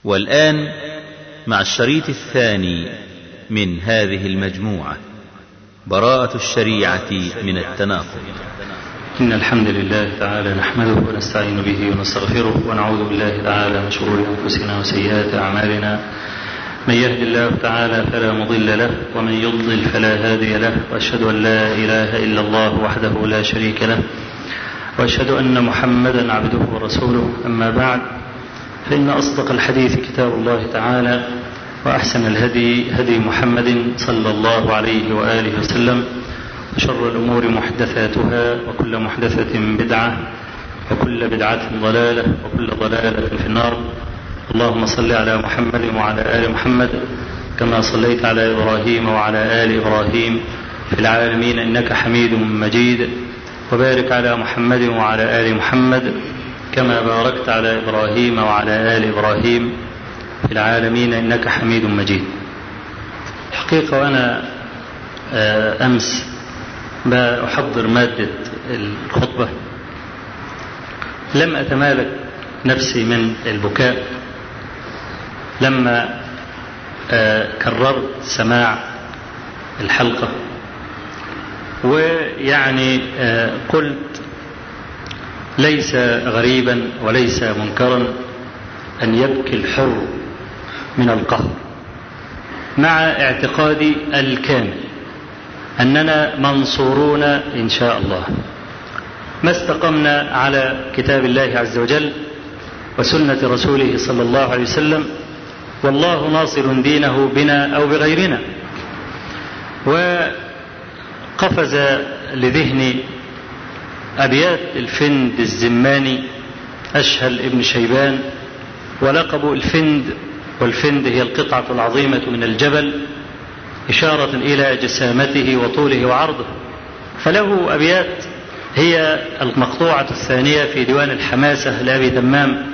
والآن مع الشريط الثاني من هذه المجموعة براءة الشريعة من التناقض إن الحمد لله تعالى نحمده ونستعين به ونستغفره ونعوذ بالله تعالى من شرور أنفسنا وسيئات أعمالنا من يهد الله تعالى فلا مضل له ومن يضلل فلا هادي له وأشهد أن لا إله إلا الله وحده لا شريك له وأشهد أن محمدا عبده ورسوله أما بعد فإن أصدق الحديث كتاب الله تعالى وأحسن الهدي هدي محمد صلى الله عليه وآله وسلم وشر الأمور محدثاتها وكل محدثة بدعة وكل بدعة ضلالة وكل ضلالة في النار اللهم صل على محمد وعلى آل محمد كما صليت على إبراهيم وعلى آل إبراهيم في العالمين إنك حميد مجيد وبارك على محمد وعلى آل محمد كما باركت على إبراهيم وعلى آل إبراهيم في العالمين إنك حميد مجيد الحقيقة وأنا أمس بأحضر مادة الخطبة لم أتمالك نفسي من البكاء لما كررت سماع الحلقة ويعني قلت ليس غريبا وليس منكرا أن يبكي الحر من القهر مع اعتقادي الكامل أننا منصورون إن شاء الله ما استقمنا على كتاب الله عز وجل وسنة رسوله صلى الله عليه وسلم والله ناصر دينه بنا أو بغيرنا وقفز لذهني أبيات الفند الزماني أشهل ابن شيبان ولقب الفند والفند هي القطعة العظيمة من الجبل إشارة إلى جسامته وطوله وعرضه فله أبيات هي المقطوعة الثانية في ديوان الحماسة لأبي دمام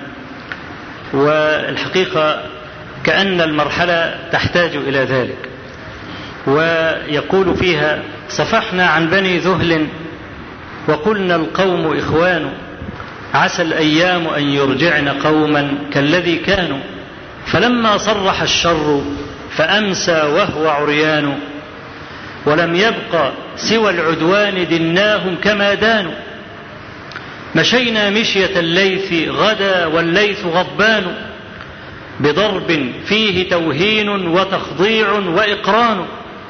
والحقيقة كأن المرحلة تحتاج إلى ذلك ويقول فيها صفحنا عن بني ذهل وقلنا القوم إخوان عسى الأيام أن يرجعن قوما كالذي كانوا فلما صرح الشر فأمسى وهو عريان ولم يبق سوى العدوان دناهم كما دانوا مشينا مشية الليث غدا والليث غضبان بضرب فيه توهين وتخضيع وإقران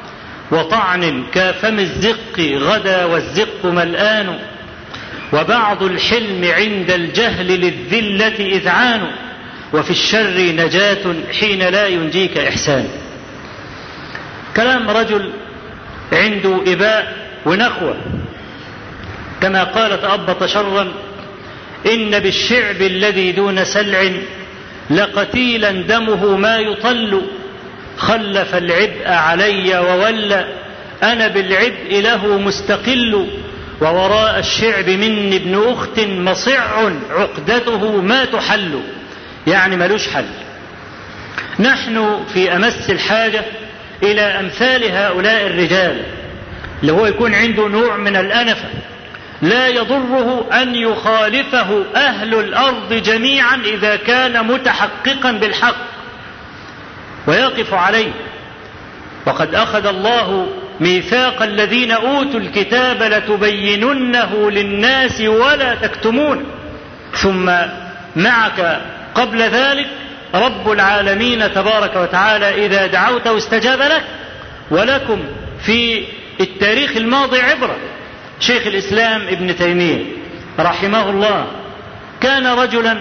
وطعن كافم الزق غدا والزق ملآن وبعض الحلم عند الجهل للذلة إذعان وفي الشر نجاة حين لا ينجيك إحسان كلام رجل عنده إباء ونخوة كما قال تأبط شرا إن بالشعب الذي دون سلع لقتيلا دمه ما يطل خلف العبء علي وولى أنا بالعبء له مستقل ووراء الشعب مني ابن أخت مصع عقدته ما تحل يعني ملوش حل نحن في أمس الحاجة إلى أمثال هؤلاء الرجال اللي هو يكون عنده نوع من الأنفة لا يضره أن يخالفه أهل الأرض جميعا إذا كان متحققا بالحق ويقف عليه وقد أخذ الله ميثاق الذين أوتوا الكتاب لتبيننه للناس ولا تكتمون ثم معك قبل ذلك رب العالمين تبارك وتعالى إذا دعوته استجاب لك ولكم في التاريخ الماضي عبرة شيخ الإسلام ابن تيمية رحمه الله كان رجلا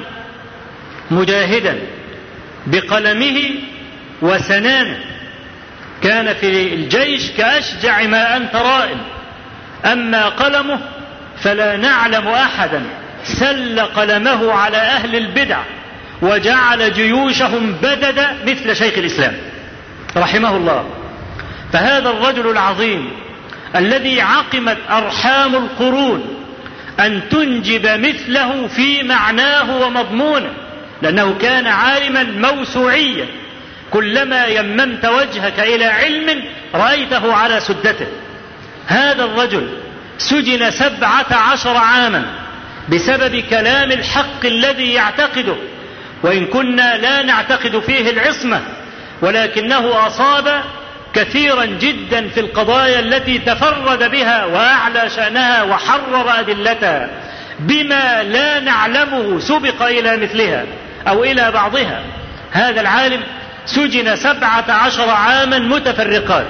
مجاهدا بقلمه وسنانه كان في الجيش كأشجع ما أنت رائم أما قلمه فلا نعلم أحدا سل قلمه على أهل البدع وجعل جيوشهم بددا مثل شيخ الإسلام رحمه الله فهذا الرجل العظيم الذي عقمت أرحام القرون أن تنجب مثله في معناه ومضمونه لأنه كان عالما موسوعيا كلما يممت وجهك إلى علم رأيته على سدته هذا الرجل سجن سبعة عشر عاما بسبب كلام الحق الذي يعتقده وإن كنا لا نعتقد فيه العصمة ولكنه أصاب كثيرا جدا في القضايا التي تفرد بها وأعلى شأنها وحرر أدلتها بما لا نعلمه سبق إلى مثلها أو إلى بعضها هذا العالم سجن سبعة عشر عاما متفرقات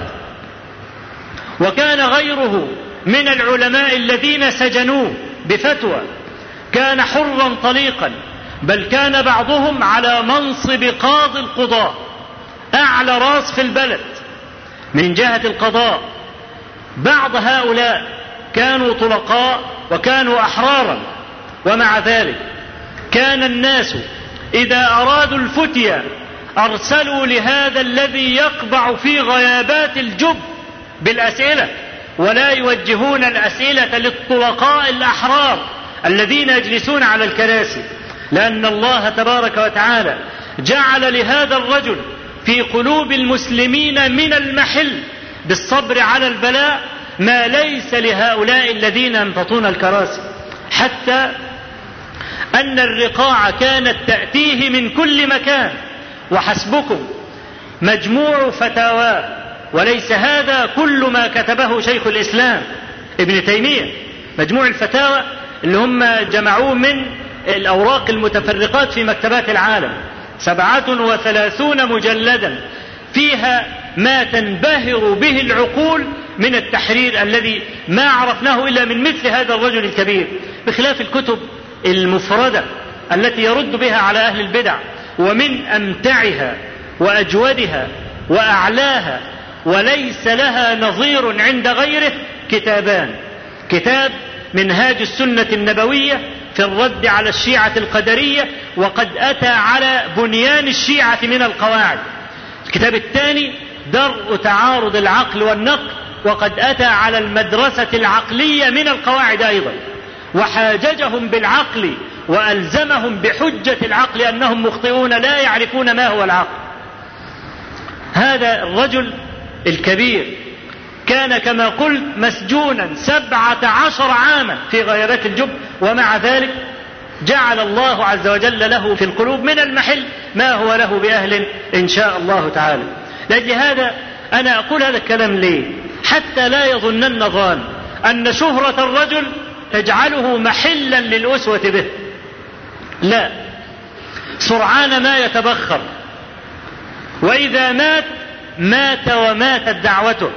وكان غيره من العلماء الذين سجنوه بفتوى كان حرا طليقا بل كان بعضهم على منصب قاضي القضاء أعلى راس في البلد من جهة القضاء بعض هؤلاء كانوا طلقاء وكانوا أحرارا ومع ذلك كان الناس إذا أرادوا الفتية أرسلوا لهذا الذي يقبع في غيابات الجب بالأسئلة ولا يوجهون الأسئلة للطلقاء الأحرار الذين يجلسون على الكراسي لأن الله تبارك وتعالى جعل لهذا الرجل في قلوب المسلمين من المحل بالصبر على البلاء ما ليس لهؤلاء الذين ينفطون الكراسي حتى أن الرقاع كانت تأتيه من كل مكان وحسبكم مجموع فتاواه وليس هذا كل ما كتبه شيخ الإسلام ابن تيمية مجموع الفتاوى اللي هم جمعوه من الأوراق المتفرقات في مكتبات العالم سبعة وثلاثون مجلدا فيها ما تنبهر به العقول من التحرير الذي ما عرفناه إلا من مثل هذا الرجل الكبير بخلاف الكتب المفردة التي يرد بها على أهل البدع ومن أمتعها وأجودها وأعلاها وليس لها نظير عند غيره كتابان كتاب منهاج السنة النبوية في الرد على الشيعة القدرية وقد أتى على بنيان الشيعة من القواعد الكتاب الثاني درء تعارض العقل والنقل وقد أتى على المدرسة العقلية من القواعد أيضا وحاججهم بالعقل وألزمهم بحجة العقل أنهم مخطئون لا يعرفون ما هو العقل هذا الرجل الكبير كان كما قلت مسجونا سبعة عشر عاما في غيرات الجب ومع ذلك جعل الله عز وجل له في القلوب من المحل ما هو له بأهل إن شاء الله تعالى لأجل هذا أنا أقول هذا الكلام ليه حتى لا يظنن ظان أن شهرة الرجل تجعله محلا للأسوة به لا سرعان ما يتبخر وإذا مات مات وماتت دعوته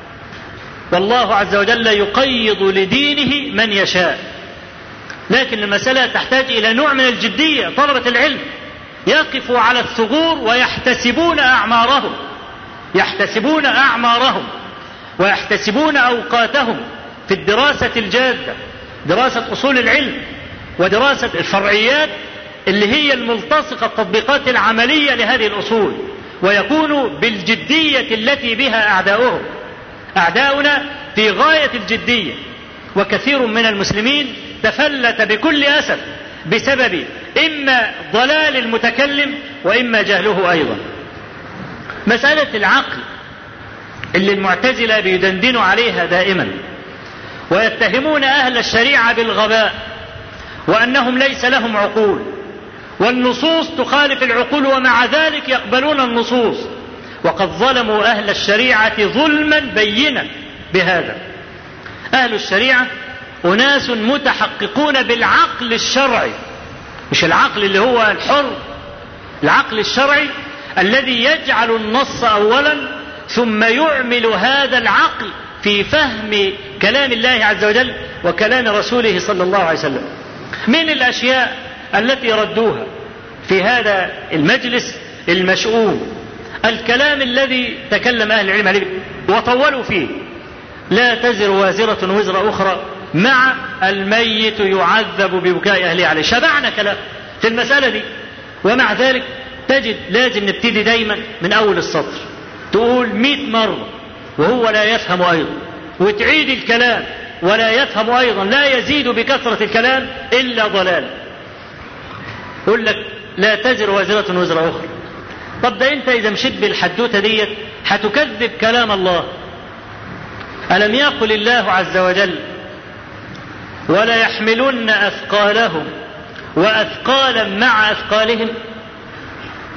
والله عز وجل يقيض لدينه من يشاء لكن المسألة تحتاج إلى نوع من الجدية طلبة العلم يقفوا على الثغور ويحتسبون أعمارهم يحتسبون أعمارهم ويحتسبون أوقاتهم في الدراسة الجادة دراسة أصول العلم ودراسة الفرعيات اللي هي الملتصقة التطبيقات العملية لهذه الأصول ويكون بالجدية التي بها أعداؤهم أعداؤنا في غاية الجدية وكثير من المسلمين تفلت بكل أسف بسبب إما ضلال المتكلم وإما جهله أيضا مسألة العقل اللي المعتزلة بيدندنوا عليها دائما ويتهمون أهل الشريعة بالغباء وأنهم ليس لهم عقول والنصوص تخالف العقول ومع ذلك يقبلون النصوص وقد ظلموا أهل الشريعة ظلما بينا بهذا أهل الشريعة أناس متحققون بالعقل الشرعي مش العقل اللي هو الحر العقل الشرعي الذي يجعل النص أولا ثم يعمل هذا العقل في فهم كلام الله عز وجل وكلام رسوله صلى الله عليه وسلم من الأشياء التي ردوها في هذا المجلس المشؤوم الكلام الذي تكلم أهل العلم عليه وطولوا فيه لا تزر وازرة وزر أخرى مع الميت يعذب ببكاء أهله عليه شبعنا كلام في المسألة دي ومع ذلك تجد لازم نبتدي دايما من أول السطر تقول مئة مرة وهو لا يفهم أيضا وتعيد الكلام ولا يفهم أيضا لا يزيد بكثرة الكلام إلا ضلال يقول لك لا تزر وازرة وزر أخرى طب ده أنت إذا مشيت بالحدوتة ديت هتكذب كلام الله ألم يقل الله عز وجل ولا يحملن أثقالهم وأثقالا مع أثقالهم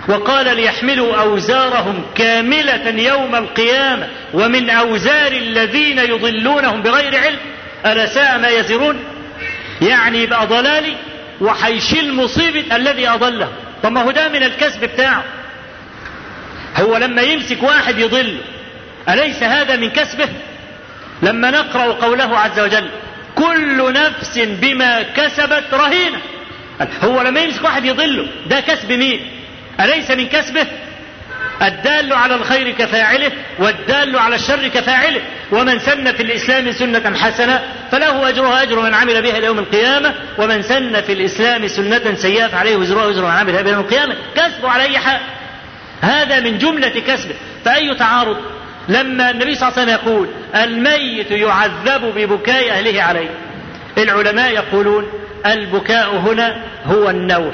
وقال ليحملوا أوزارهم كاملة يوم القيامة ومن أوزار الذين يضلونهم بغير علم ألا ساء ما يزرون يعني يبقى ضلالي وحيشيل مصيبة الذي أضله طب ما هو ده من الكسب بتاعه هو لما يمسك واحد يضل أليس هذا من كسبه لما نقرأ قوله عز وجل كل نفس بما كسبت رهينة هو لما يمسك واحد يضله ده كسب مين أليس من كسبه الدال على الخير كفاعله والدال على الشر كفاعله ومن سن في الإسلام سنة حسنة فله أجرها أجر من عمل بها إلى يوم القيامة ومن سن في الإسلام سنة سيئة فعليه وزرها وزر من عمل بها إلى يوم القيامة كسبه على أي حال هذا من جملة كسبه فأي تعارض لما النبي صلى الله عليه وسلم يقول الميت يعذب ببكاء أهله عليه العلماء يقولون البكاء هنا هو النوح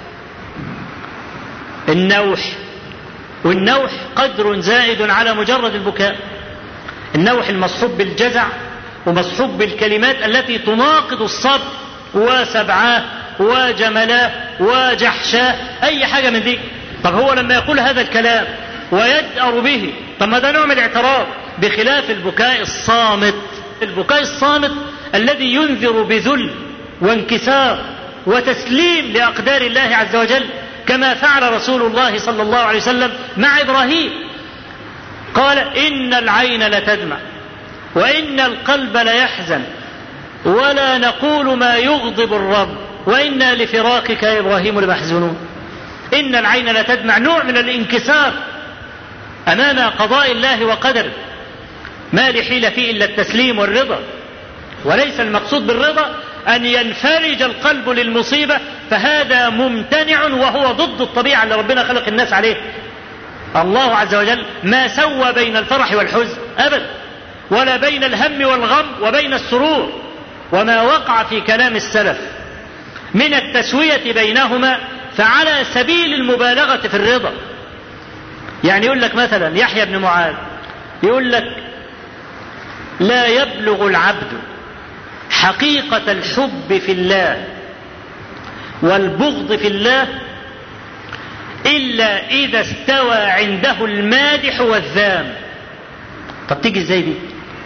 النوح والنوح قدر زائد على مجرد البكاء النوح المصحوب بالجزع ومصحوب بالكلمات التي تناقض الصبر وسبعاه وجملاه وجحشاه اي حاجه من دي طب هو لما يقول هذا الكلام ويجأر به طب ما ده نوع من الاعتراف بخلاف البكاء الصامت البكاء الصامت الذي ينذر بذل وانكسار وتسليم لأقدار الله عز وجل كما فعل رسول الله صلى الله عليه وسلم مع إبراهيم قال إن العين لتدمع وإن القلب ليحزن ولا نقول ما يغضب الرب وإنا لفراقك يا إبراهيم لمحزونون إن العين لتدمع نوع من الانكسار أمام قضاء الله وقدره ما لحيل فيه إلا التسليم والرضا وليس المقصود بالرضا أن ينفرج القلب للمصيبة فهذا ممتنع وهو ضد الطبيعة اللي ربنا خلق الناس عليه الله عز وجل ما سوى بين الفرح والحزن أبدا ولا بين الهم والغم وبين السرور وما وقع في كلام السلف من التسوية بينهما فعلى سبيل المبالغة في الرضا يعني يقول لك مثلا يحيى بن معاذ يقول لك لا يبلغ العبد حقيقة الحب في الله والبغض في الله إلا إذا استوى عنده المادح والذام طب تيجي ازاي دي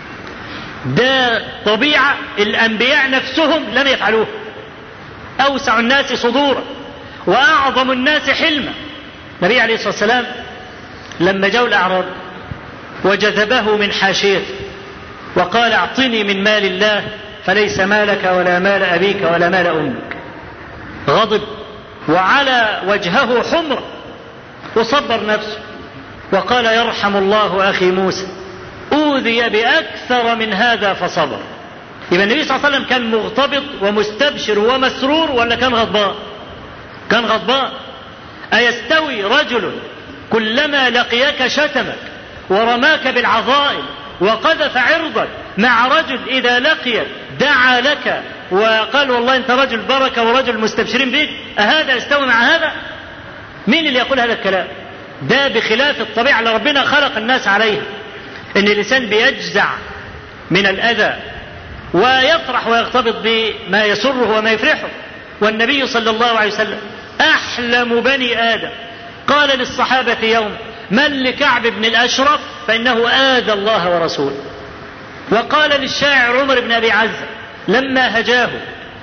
ده طبيعة الأنبياء نفسهم لم يفعلوه أوسع الناس صدورا وأعظم الناس حلما النبي عليه الصلاة والسلام لما جاءوا الأعراب وجذبه من حاشيته وقال اعطني من مال الله فليس مالك ولا مال أبيك ولا مال أمك غضب وعلى وجهه حمرة وصبر نفسه وقال يرحم الله أخي موسى أوذي بأكثر من هذا فصبر يبقى النبي صلى الله عليه وسلم كان مغتبط ومستبشر ومسرور ولا كان غضبان كان غضبان أيستوي رجل كلما لقيك شتمك ورماك بالعظائم وقذف عرضك مع رجل إذا لقيك دعا لك وقال والله أنت رجل بركة ورجل مستبشرين بك أهذا يستوي مع هذا مين اللي يقول هذا الكلام ده بخلاف الطبيعة اللي ربنا خلق الناس عليها ان الانسان بيجزع من الاذى ويفرح ويغتبط بما يسره وما يفرحه والنبي صلى الله عليه وسلم احلم بني ادم قال للصحابه يوم من لكعب بن الاشرف فانه اذى الله ورسوله وقال للشاعر عمر بن ابي عزه لما هجاه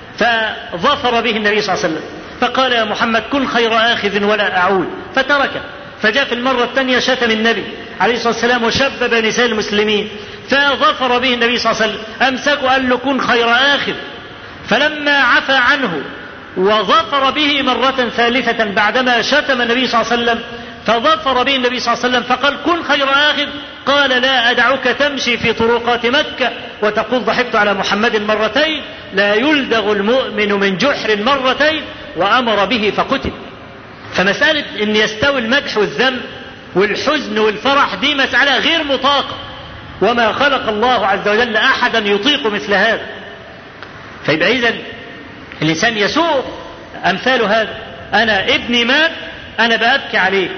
فظفر به النبي صلى الله عليه وسلم فقال يا محمد كن خير اخذ ولا اعود فتركه فجاء في المرة الثانية شتم النبي عليه الصلاة والسلام وشبب نساء المسلمين فظفر به النبي صلى الله عليه وسلم أمسكه قال له كن خير آخر فلما عفى عنه وظفر به مرة ثالثة بعدما شتم النبي صلى الله عليه وسلم فظفر به النبي صلى الله عليه وسلم فقال كن خير آخر قال لا أدعك تمشي في طرقات مكة وتقول ضحكت على محمد مرتين لا يلدغ المؤمن من جحر مرتين وأمر به فقتل فمسألة أن يستوي المدح والذم والحزن والفرح دي مسألة غير مطاقة وما خلق الله عز وجل أحدا يطيق مثل هذا فيبقى إذا الإنسان يسوء أمثال هذا أنا ابني مات أنا بأبكي عليه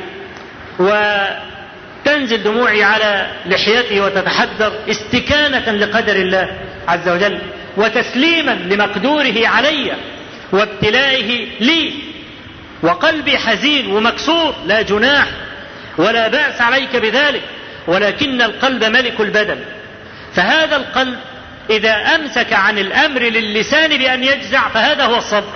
وتنزل دموعي على لحيته وتتحدر استكانة لقدر الله عز وجل وتسليما لمقدوره علي وابتلائه لي وقلبي حزين ومكسور لا جناح ولا بأس عليك بذلك ولكن القلب ملك البدن فهذا القلب إذا أمسك عن الأمر للسان بأن يجزع فهذا هو الصبر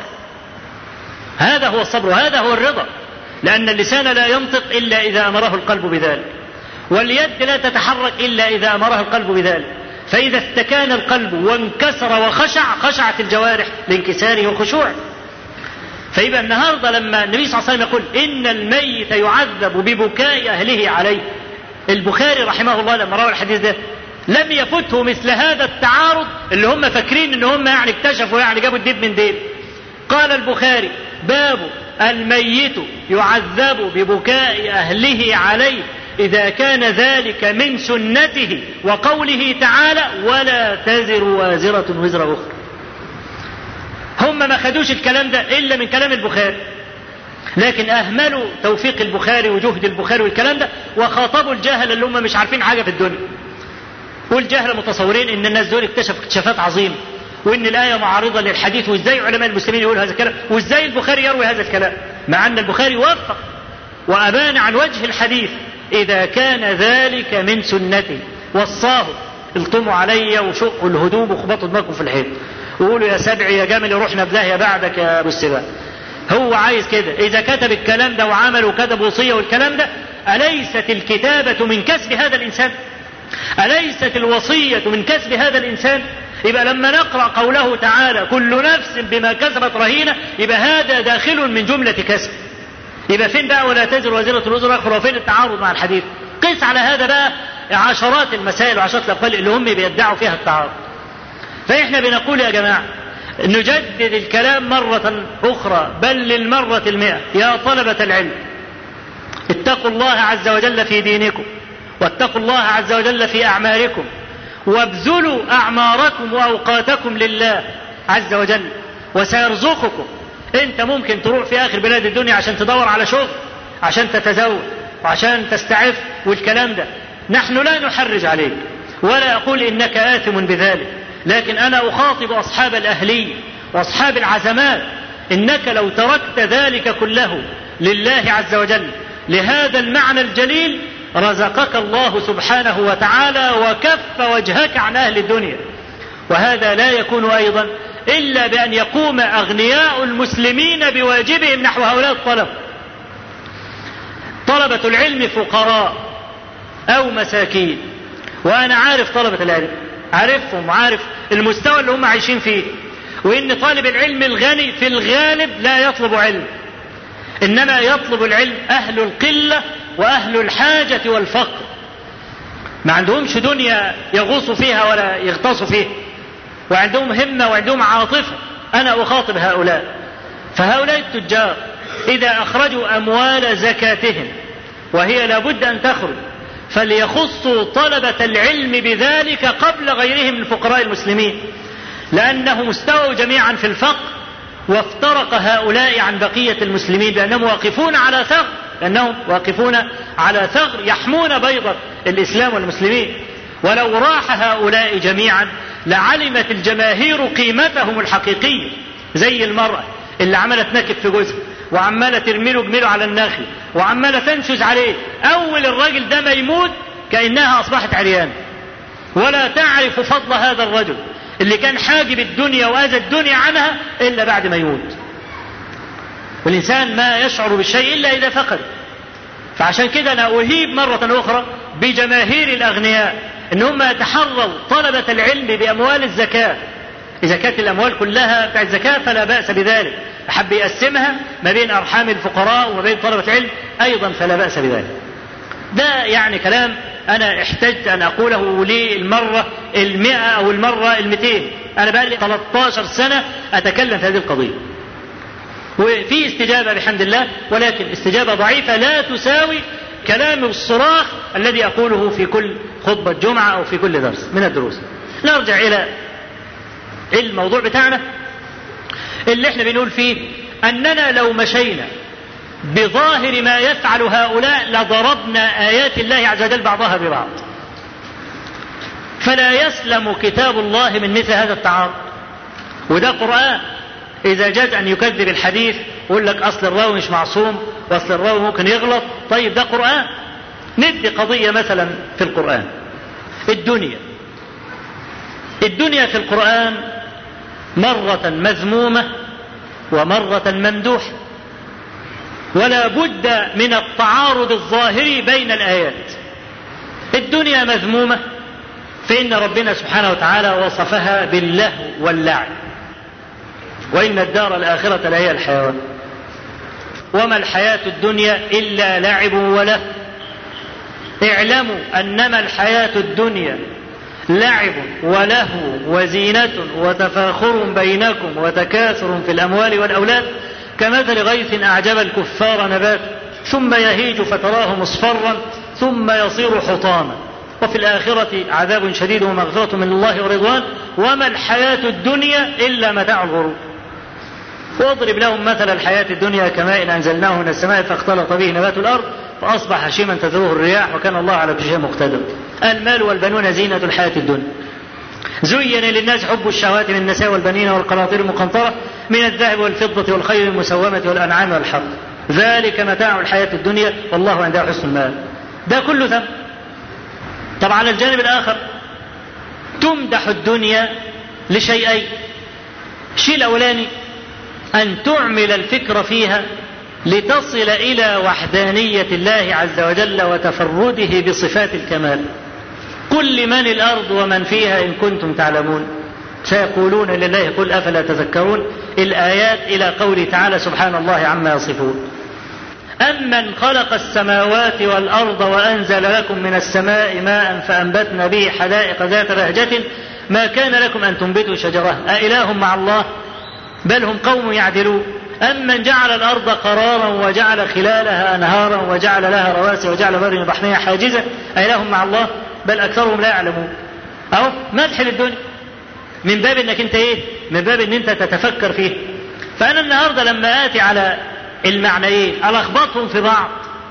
هذا هو الصبر وهذا هو الرضا لأن اللسان لا ينطق إلا إذا أمره القلب بذلك واليد لا تتحرك إلا إذا أمرها القلب بذلك فإذا استكان القلب وانكسر وخشع خشعت الجوارح لانكساره وخشوعه فيبقى النهارده لما النبي صلى الله عليه وسلم يقول إن الميت يعذب ببكاء أهله عليه البخاري رحمه الله لما روى الحديث ده لم يفته مثل هذا التعارض اللي هم فاكرين ان هم يعني اكتشفوا يعني جابوا الديب من ديب قال البخاري باب الميت يعذب ببكاء اهله عليه اذا كان ذلك من سنته وقوله تعالى ولا تزر وازره وزر اخرى هم ما خدوش الكلام ده الا من كلام البخاري لكن اهملوا توفيق البخاري وجهد البخاري والكلام ده وخاطبوا الجهل اللي هم مش عارفين حاجه في الدنيا والجهل متصورين ان الناس دول اكتشفوا اكتشافات عظيمه وان الايه معارضه للحديث وازاي علماء المسلمين يقولوا هذا الكلام وازاي البخاري يروي هذا الكلام مع ان البخاري وفق وابان عن وجه الحديث اذا كان ذلك من سنته وصاه الطموا علي وشقوا الهدوم وخبطوا دماغكم في الحيط وقولوا يا سبعي يا جمل رحنا بلاهية بعدك يا ابو السباع هو عايز كده اذا كتب الكلام ده وعمل وكتب وصيه والكلام ده اليست الكتابه من كسب هذا الانسان أليست الوصية من كسب هذا الإنسان يبقى لما نقرأ قوله تعالى كل نفس بما كسبت رهينة يبقى هذا داخل من جملة كسب يبقى فين بقى ولا تزر وزيرة وزر أخرى وفين التعارض مع الحديث قيس على هذا بقى عشرات المسائل وعشرات الأقوال اللي هم بيدعوا فيها التعارض فإحنا بنقول يا جماعة نجدد الكلام مرة أخرى بل للمرة المئة يا طلبة العلم اتقوا الله عز وجل في دينكم واتقوا الله عز وجل في أعمالكم وابذلوا أعماركم وأوقاتكم لله عز وجل وسيرزقكم أنت ممكن تروح في آخر بلاد الدنيا عشان تدور على شغل عشان تتزوج وعشان تستعف والكلام ده نحن لا نحرج عليك ولا أقول إنك آثم بذلك لكن أنا أخاطب أصحاب الأهلية وأصحاب العزمات إنك لو تركت ذلك كله لله عز وجل لهذا المعنى الجليل رزقك الله سبحانه وتعالى وكف وجهك عن اهل الدنيا وهذا لا يكون ايضا الا بان يقوم اغنياء المسلمين بواجبهم نحو هؤلاء الطلب طلبه العلم فقراء او مساكين وانا عارف طلبه العلم عارفهم وعارف المستوى اللي هم عايشين فيه وان طالب العلم الغني في الغالب لا يطلب علم انما يطلب العلم اهل القله واهل الحاجه والفقر ما عندهمش دنيا يغوصوا فيها ولا يغطسوا فيها وعندهم همه وعندهم عاطفه انا اخاطب هؤلاء فهؤلاء التجار اذا اخرجوا اموال زكاتهم وهي لابد ان تخرج فليخصوا طلبه العلم بذلك قبل غيرهم من فقراء المسلمين لانهم استووا جميعا في الفقر وافترق هؤلاء عن بقية المسلمين بأنهم واقفون على ثغر لأنهم واقفون على ثغر يحمون بيضة الإسلام والمسلمين ولو راح هؤلاء جميعا لعلمت الجماهير قيمتهم الحقيقية زي المرأة اللي عمالة تنكب في جوزها وعمالة ترميله جميله على النخل وعمالة تنشز عليه أول الراجل ده ما يموت كأنها أصبحت عريان ولا تعرف فضل هذا الرجل اللي كان حاجب الدنيا وأذى الدنيا عنها إلا بعد ما يموت والإنسان ما يشعر بالشيء إلا إذا فقد فعشان كده أنا أهيب مرة أخرى بجماهير الأغنياء إن هم يتحروا طلبة العلم بأموال الزكاة إذا كانت الأموال كلها بتاعت زكاة فلا بأس بذلك أحب يقسمها ما بين أرحام الفقراء وما بين طلبة العلم أيضا فلا بأس بذلك ده يعني كلام أنا احتجت أن أقوله للمرة المئة أو المرة المئتين أنا بقى لي 13 سنة أتكلم في هذه القضية وفي استجابة بحمد الله ولكن استجابة ضعيفة لا تساوي كلام الصراخ الذي أقوله في كل خطبة جمعة أو في كل درس من الدروس نرجع إلى الموضوع بتاعنا اللي احنا بنقول فيه أننا لو مشينا بظاهر ما يفعل هؤلاء لضربنا آيات الله عز وجل بعضها ببعض فلا يسلم كتاب الله من مثل هذا التعارض وده قرآن إذا جاز أن يكذب الحديث ويقول لك اصل الراوي مش معصوم واصل الراوي ممكن يغلط طيب ده قران ندي قضيه مثلا في القران الدنيا الدنيا في القران مره مذمومه ومره ممدوحه ولا بد من التعارض الظاهري بين الايات الدنيا مذمومه فان ربنا سبحانه وتعالى وصفها باللهو واللعب وإن الدار الآخرة لهي الحيوان وما الحياة الدنيا إلا لعب وله اعلموا أنما الحياة الدنيا لعب ولهو وزينة وتفاخر بينكم وتكاثر في الأموال والأولاد كمثل غيث أعجب الكفار نبات ثم يهيج فتراه مصفرا ثم يصير حطاما وفي الآخرة عذاب شديد ومغفرة من الله ورضوان وما الحياة الدنيا إلا متاع الغرور واضرب لهم مثل الحياة الدنيا كماء أنزلناه من السماء فاختلط به نبات الأرض فأصبح هشيما تذروه الرياح وكان الله على كل شيء مقتدر المال والبنون زينة الحياة الدنيا زين للناس حب الشهوات من النساء والبنين والقناطير المقنطرة من الذهب والفضة والخيل المسومة والأنعام والحرث ذلك متاع الحياة الدنيا والله عنده حسن المال ده كله ثم طب على الجانب الآخر تمدح الدنيا لشيئين الشيء الأولاني أن تعمل الفكر فيها لتصل إلى وحدانية الله عز وجل وتفرده بصفات الكمال قل لمن الأرض ومن فيها إن كنتم تعلمون سيقولون لله قل أفلا تذكرون الآيات إلى قوله تعالى سبحان الله عما يصفون أمن خلق السماوات والأرض وأنزل لكم من السماء ماء فأنبتنا به حدائق ذات بهجة ما كان لكم أن تنبتوا شجرة أإله مع الله بل هم قوم يعدلون أمن جعل الأرض قرارا وجعل خلالها أنهارا وجعل لها رواسي وجعل بر بحرية حاجزة أإله مع الله بل أكثرهم لا يعلمون أهو مدح للدنيا من باب انك انت ايه من باب ان انت تتفكر فيه فانا النهارده لما اتي على المعنيين الخبطهم في بعض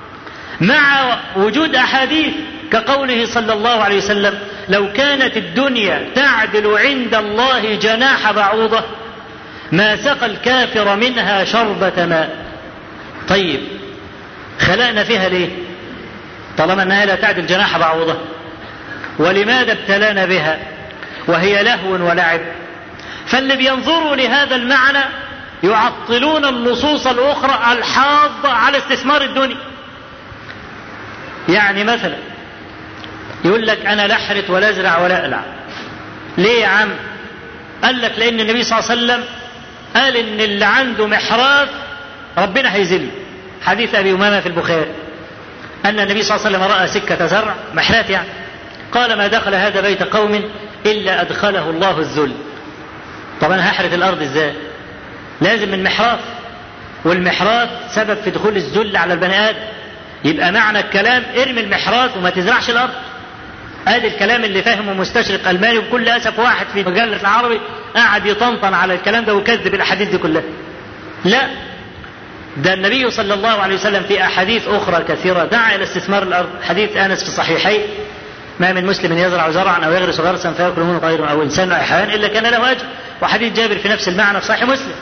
مع وجود احاديث كقوله صلى الله عليه وسلم لو كانت الدنيا تعدل عند الله جناح بعوضه ما سقى الكافر منها شربة ماء طيب خلقنا فيها ليه طالما انها لا تعدل جناح بعوضه ولماذا ابتلانا بها وهي لهو ولعب فاللي بينظروا لهذا المعنى يعطلون النصوص الأخرى الحاضة على استثمار الدنيا يعني مثلا يقول لك أنا لا أحرث ولا أزرع ولا ألعب ليه يا عم قال لك لأن النبي صلى الله عليه وسلم قال إن اللي عنده محراث ربنا هيذله حديث أبي أمامة في البخاري أن النبي صلى الله عليه وسلم رأى سكة زرع محراث يعني قال ما دخل هذا بيت قوم إلا أدخله الله الذل طب أنا هحرث الأرض إزاي لازم من محراث والمحراث سبب في دخول الذل على البني آدم يبقى معنى الكلام ارمي المحراث وما تزرعش الأرض ادي الكلام اللي فاهمه مستشرق الماني وبكل اسف واحد في مجله العربي قاعد يطنطن على الكلام ده ويكذب الاحاديث دي كلها. لا ده النبي صلى الله عليه وسلم في احاديث اخرى كثيره دعا الى استثمار الارض، حديث انس في الصحيحين ما من مسلم يزرع زرعا او يغرس غرسا فياكل منه غيره او انسان او حيوان الا كان له اجر، وحديث جابر في نفس المعنى في صحيح مسلم.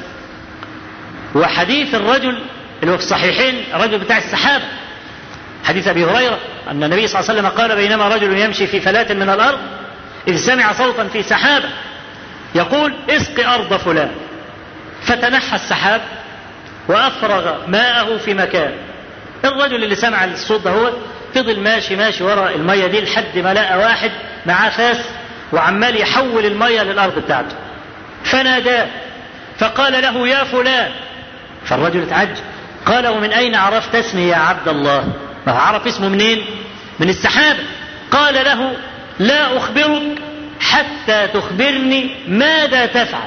وحديث الرجل اللي هو في الصحيحين الرجل بتاع السحابه حديث ابي هريره ان النبي صلى الله عليه وسلم قال بينما رجل يمشي في فلاة من الارض اذ سمع صوتا في سحابه يقول اسق ارض فلان فتنحى السحاب وافرغ ماءه في مكان الرجل اللي سمع الصوت ده هو فضل ماشي ماشي ورا الميه دي لحد ما لقى واحد معاه فاس وعمال يحول الميه للارض بتاعته فناداه فقال له يا فلان فالرجل اتعجب قال ومن اين عرفت اسمي يا عبد الله ما هو عرف اسمه منين من السحابة قال له لا أخبرك حتى تخبرني ماذا تفعل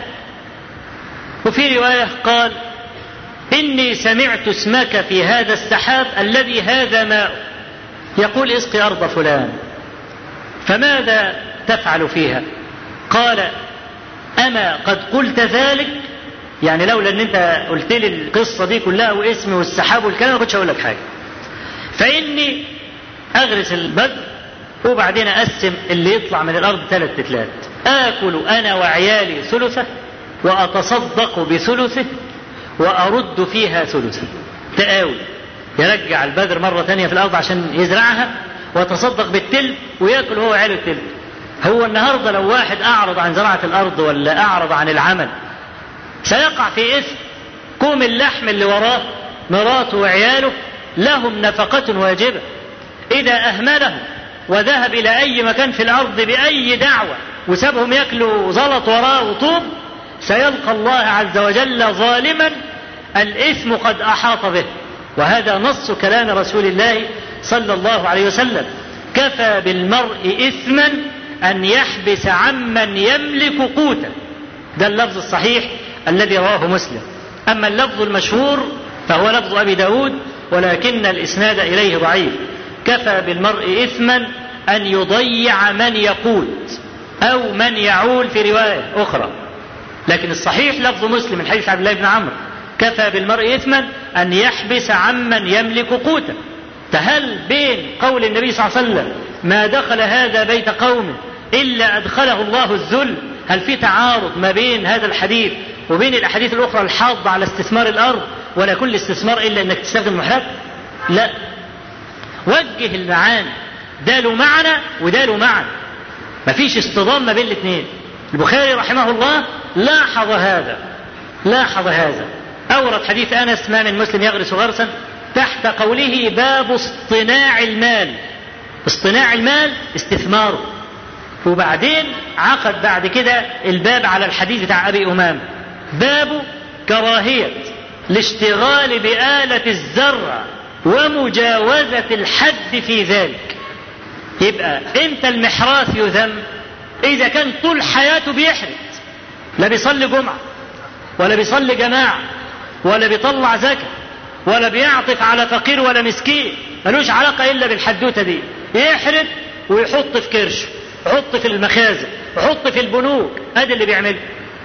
وفي رواية قال إني سمعت اسمك في هذا السحاب الذي هذا ماء يقول اسقي أرض فلان فماذا تفعل فيها قال أما قد قلت ذلك يعني لولا ان انت قلت لي القصه دي كلها واسمي والسحاب والكلام ما كنتش هقول لك حاجه فإني أغرس البذر وبعدين أقسم اللي يطلع من الأرض ثلاث تلات آكل أنا وعيالي ثلثه وأتصدق بثلثه وأرد فيها ثلثا تقاوي يرجع البذر مرة تانية في الأرض عشان يزرعها وتصدق بالتل وياكل هو عيال التل هو النهارده لو واحد أعرض عن زراعة الأرض ولا أعرض عن العمل سيقع في إثم كوم اللحم اللي وراه مراته وعياله لهم نفقة واجبة إذا أهمله وذهب إلى أي مكان في الأرض بأي دعوة وسابهم ياكلوا زلط وراه وطوب سيلقى الله عز وجل ظالما الإثم قد أحاط به وهذا نص كلام رسول الله صلى الله عليه وسلم كفى بالمرء إثما أن يحبس عمن يملك قوتا ده اللفظ الصحيح الذي رواه مسلم أما اللفظ المشهور فهو لفظ أبي داود ولكن الإسناد إليه ضعيف كفى بالمرء إثما أن يضيع من يقوت أو من يعول في رواية أخرى لكن الصحيح لفظ مسلم من حديث عبد الله بن عمرو كفى بالمرء إثما أن يحبس عمن يملك قوتا فهل بين قول النبي صلى الله عليه وسلم ما دخل هذا بيت قوم إلا أدخله الله الذل هل في تعارض ما بين هذا الحديث وبين الأحاديث الأخرى الحاضة على استثمار الأرض ولا كل استثمار إلا أنك تستخدم محرك لا وجه المعاني ده له معنى وده له معنى مفيش اصطدام ما بين الاثنين البخاري رحمه الله لاحظ هذا لاحظ هذا أورد حديث أنس ما من مسلم يغرس غرسا تحت قوله باب اصطناع المال اصطناع المال استثماره وبعدين عقد بعد كده الباب على الحديث بتاع أبي أمام باب كراهية الاشتغال بآلة الزرع ومجاوزة الحد في ذلك يبقى انت المحراث يذم اذا كان طول حياته بيحرث لا بيصلي جمعة ولا بيصلي جماعة ولا بيطلع زكاة ولا بيعطف على فقير ولا مسكين ملوش علاقة إلا بالحدوتة دي يحرث ويحط في كرشه يحط في المخازن يحط في البنوك ادي اللي بيعمله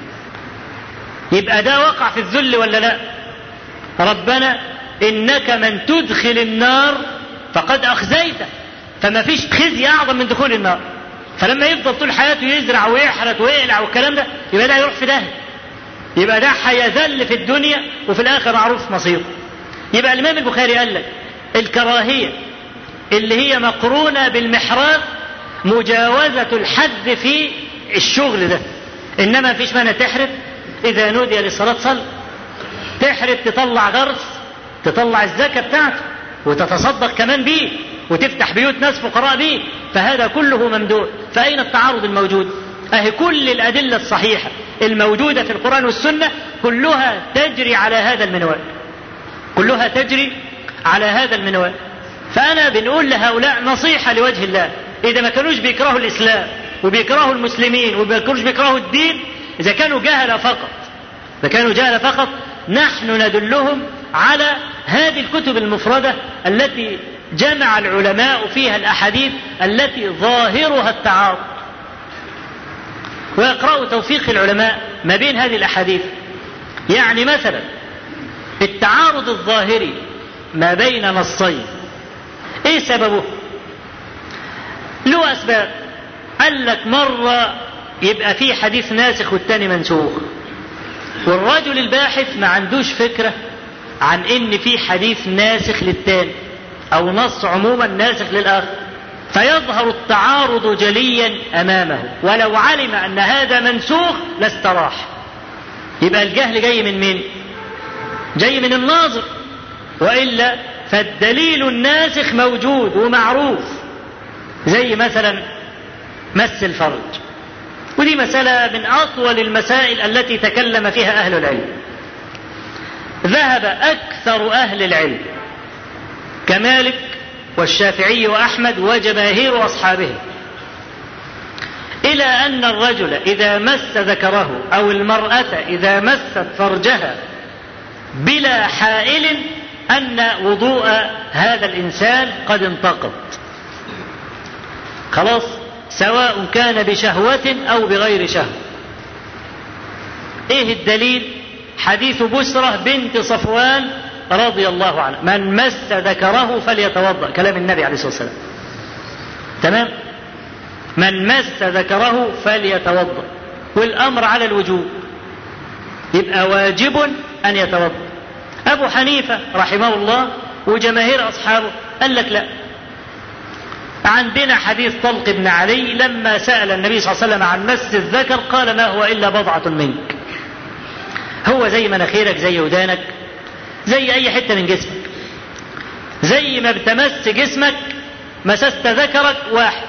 يبقى ده وقع في الذل ولا لا ربنا انك من تدخل النار فقد اخزيته فما فيش خزي اعظم من دخول النار فلما يفضل طول حياته يزرع ويحرث ويقلع والكلام ده يبقى ده هيروح في داهيه يبقى ده هيذل في الدنيا وفي الاخر معروف مصيره يبقى الامام البخاري قال لك الكراهيه اللي هي مقرونه بالمحراث مجاوزه الحد في الشغل ده انما فيش مانع تحرث اذا نودي للصلاه صل تحرث تطلع غرس تطلع الزكاه بتاعته وتتصدق كمان بيه وتفتح بيوت ناس فقراء بيه فهذا كله ممدوح فأين التعارض الموجود أهي كل الأدلة الصحيحة الموجودة في القرآن والسنة كلها تجري على هذا المنوال كلها تجري على هذا المنوال فأنا بنقول لهؤلاء نصيحة لوجه الله إذا ما كانوش بيكرهوا الإسلام وبيكرهوا المسلمين وما كانوش بيكرهوا الدين إذا كانوا جهلة فقط إذا كانوا جهلة فقط نحن ندلهم على هذه الكتب المفردة التي جمع العلماء فيها الأحاديث التي ظاهرها التعارض ويقرأوا توفيق العلماء ما بين هذه الأحاديث يعني مثلا التعارض الظاهري ما بين نصين ايه سببه له اسباب قال لك مرة يبقى في حديث ناسخ والتاني منسوخ والرجل الباحث ما عندوش فكرة عن ان في حديث ناسخ للتاني او نص عموما ناسخ للاخر فيظهر التعارض جليا امامه ولو علم ان هذا منسوخ لاستراح يبقى الجهل جاي من مين جاي من الناظر والا فالدليل الناسخ موجود ومعروف زي مثلا مس الفرج ودي مسألة من أطول المسائل التي تكلم فيها أهل العلم ذهب أكثر أهل العلم كمالك والشافعي وأحمد وجماهير أصحابه إلى أن الرجل إذا مس ذكره أو المرأة إذا مست فرجها بلا حائل أن وضوء هذا الإنسان قد انتقض خلاص سواء كان بشهوة أو بغير شهوة إيه الدليل حديث بسرة بنت صفوان رضي الله عنها من مس ذكره فليتوضأ كلام النبي عليه الصلاة والسلام تمام من مس ذكره فليتوضأ والأمر على الوجوب يبقى واجب أن يتوضأ أبو حنيفة رحمه الله وجماهير أصحابه قال لك لا عندنا حديث طلق بن علي لما سأل النبي صلى الله عليه وسلم عن مس الذكر قال ما هو إلا بضعة منك هو زي مناخيرك زي ودانك زي أي حتة من جسمك زي ما بتمس جسمك مسست ذكرك واحد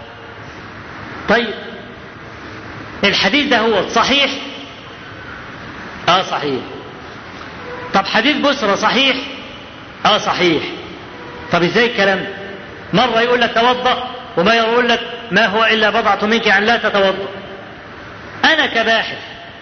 طيب الحديث ده هو صحيح اه صحيح طب حديث بسرة صحيح اه صحيح طب ازاي الكلام ده مرة يقول لك توضأ وما يقول لك ما هو إلا بضعة منك يعني لا تتوضأ أنا كباحث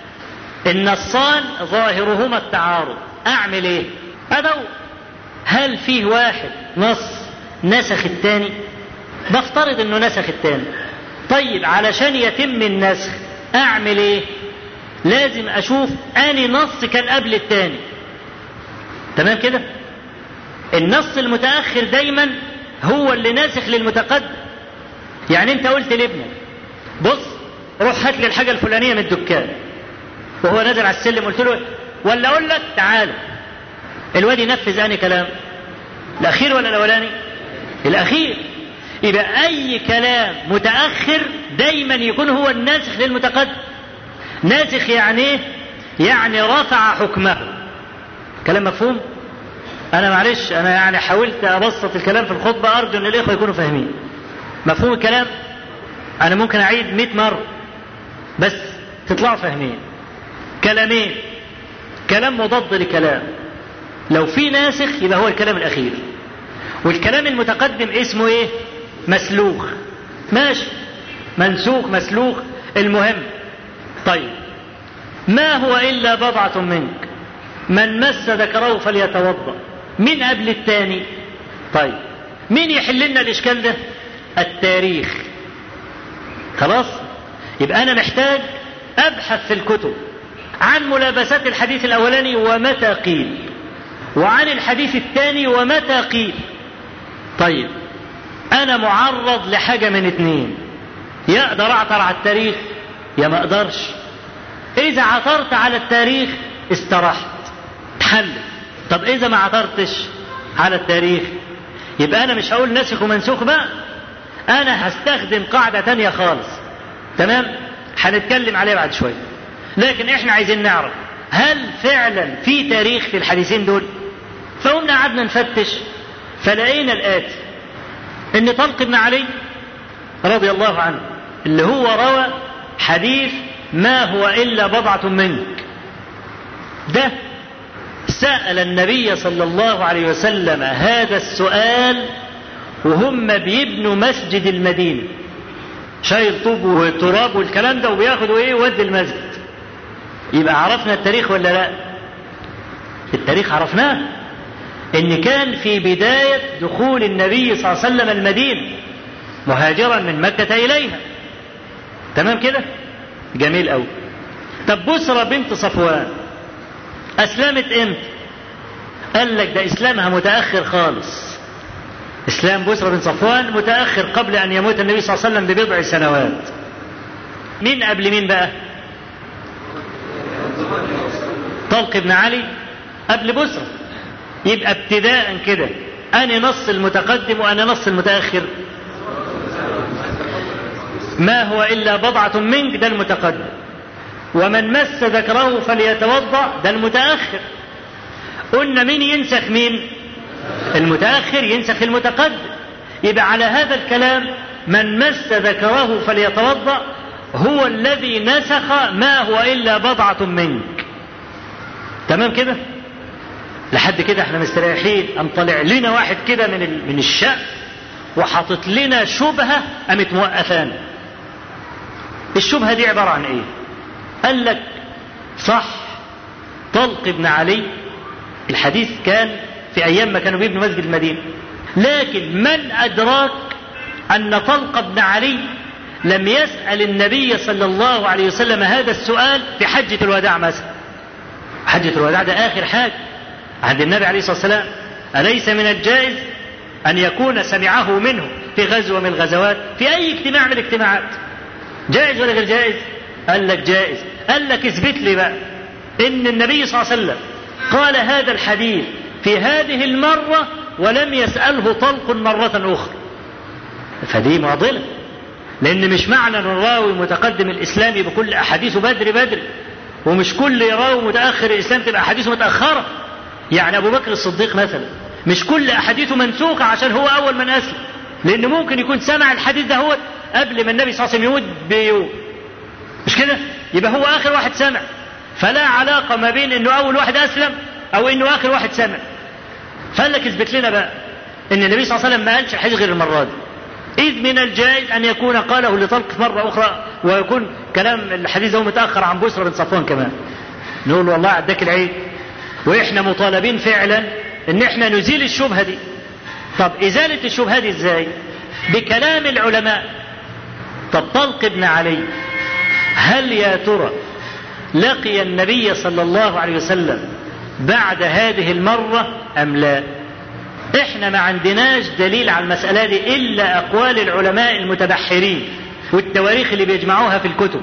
النصان ظاهرهما التعارض أعمل إيه أدور هل فيه واحد نص نسخ الثاني بفترض انه نسخ الثاني طيب علشان يتم النسخ اعمل ايه لازم اشوف اني نص كان قبل الثاني تمام كده النص المتاخر دايما هو اللي ناسخ للمتقدم يعني انت قلت لابنك بص روح هات لي الحاجه الفلانيه من الدكان وهو نازل على السلم قلت له ولا اقول لك تعال الواد ينفذ اني كلام الاخير ولا الاولاني الاخير يبقى اي كلام متاخر دايما يكون هو الناسخ للمتقدم ناسخ يعني ايه يعني رفع حكمه كلام مفهوم انا معلش انا يعني حاولت ابسط الكلام في الخطبه ارجو ان الاخوه يكونوا فاهمين مفهوم الكلام انا ممكن اعيد 100 مره بس تطلعوا فاهمين كلامين كلام مضاد لكلام لو في ناسخ يبقى هو الكلام الاخير والكلام المتقدم اسمه ايه مسلوخ ماشي منسوخ مسلوخ المهم طيب ما هو الا بضعه منك من مس ذكره فليتوضا من قبل الثاني طيب مين يحل لنا الاشكال ده التاريخ خلاص يبقى انا محتاج ابحث في الكتب عن ملابسات الحديث الاولاني ومتى قيل وعن الحديث الثاني ومتى قيل طيب انا معرض لحاجه من اتنين يا اقدر اعثر على التاريخ يا ما اقدرش اذا عثرت على التاريخ استرحت تحل طب اذا ما عثرتش على التاريخ يبقى انا مش هقول ناسخ ومنسوخ بقى انا هستخدم قاعده تانية خالص تمام هنتكلم عليها بعد شويه لكن احنا عايزين نعرف هل فعلا في تاريخ في الحديثين دول فقمنا قعدنا نفتش فلقينا الآتي إن طلق بن علي رضي الله عنه اللي هو روى حديث ما هو إلا بضعة منك ده سأل النبي صلى الله عليه وسلم هذا السؤال وهم بيبنوا مسجد المدينة شايل طوب وتراب والكلام ده وبياخدوا ايه ود المسجد يبقى عرفنا التاريخ ولا لا التاريخ عرفناه ان كان في بداية دخول النبي صلى الله عليه وسلم المدينة مهاجرا من مكة اليها تمام كده جميل قوي طب بسرى بنت صفوان اسلمت امتى قال لك ده اسلامها متاخر خالص اسلام بسرى بن صفوان متاخر قبل ان يموت النبي صلى الله عليه وسلم ببضع سنوات مين قبل مين بقى طلق بن علي قبل بسرى يبقى ابتداء كده أنا نص المتقدم وأنا نص المتأخر ما هو إلا بضعة منك ده المتقدم ومن مس ذكره فليتوضأ ده المتأخر قلنا مين ينسخ مين المتأخر ينسخ المتقدم يبقى على هذا الكلام من مس ذكره فليتوضأ هو الذي نسخ ما هو إلا بضعة منك تمام كده لحد كده احنا مستريحين قام طالع لنا واحد كده من من الشق وحاطط لنا شبهه قامت موقفانا الشبهه دي عباره عن ايه قال لك صح طلق بن علي الحديث كان في ايام ما كانوا بيبنوا مسجد المدينه لكن من ادراك ان طلق بن علي لم يسال النبي صلى الله عليه وسلم هذا السؤال في حجه الوداع مثلا حجه الوداع ده اخر حاجه عند النبي عليه الصلاه والسلام اليس من الجائز ان يكون سمعه منه في غزوه من الغزوات في اي اجتماع من الاجتماعات جائز ولا غير جائز قال لك جائز قال لك اثبت لي بقى ان النبي صلى الله عليه وسلم قال هذا الحديث في هذه المرة ولم يسأله طلق مرة أخرى فدي معضلة لأن مش معنى أن الراوي متقدم الإسلامي بكل أحاديثه بدري بدري ومش كل راوي متأخر الإسلام تبقى أحاديثه متأخرة يعني أبو بكر الصديق مثلا مش كل أحاديثه منسوخة عشان هو أول من أسلم لأن ممكن يكون سمع الحديث ده هو قبل ما النبي صلى الله عليه وسلم يموت بيوم مش كده؟ يبقى هو آخر واحد سمع فلا علاقة ما بين إنه أول واحد أسلم أو إنه آخر واحد سمع فقال لك اثبت لنا بقى إن النبي صلى الله عليه وسلم ما قالش الحديث غير المرة دي إذ من الجائز أن يكون قاله لطلق مرة أخرى ويكون كلام الحديث ده متأخر عن بسرى بن صفوان كمان نقول والله عداك العيد وإحنا مطالبين فعلا إن إحنا نزيل الشبهة دي طب إزالة الشبهة دي إزاي بكلام العلماء طب طلق ابن علي هل يا ترى لقي النبي صلى الله عليه وسلم بعد هذه المرة أم لا احنا ما عندناش دليل على المسألة دي إلا أقوال العلماء المتبحرين والتواريخ اللي بيجمعوها في الكتب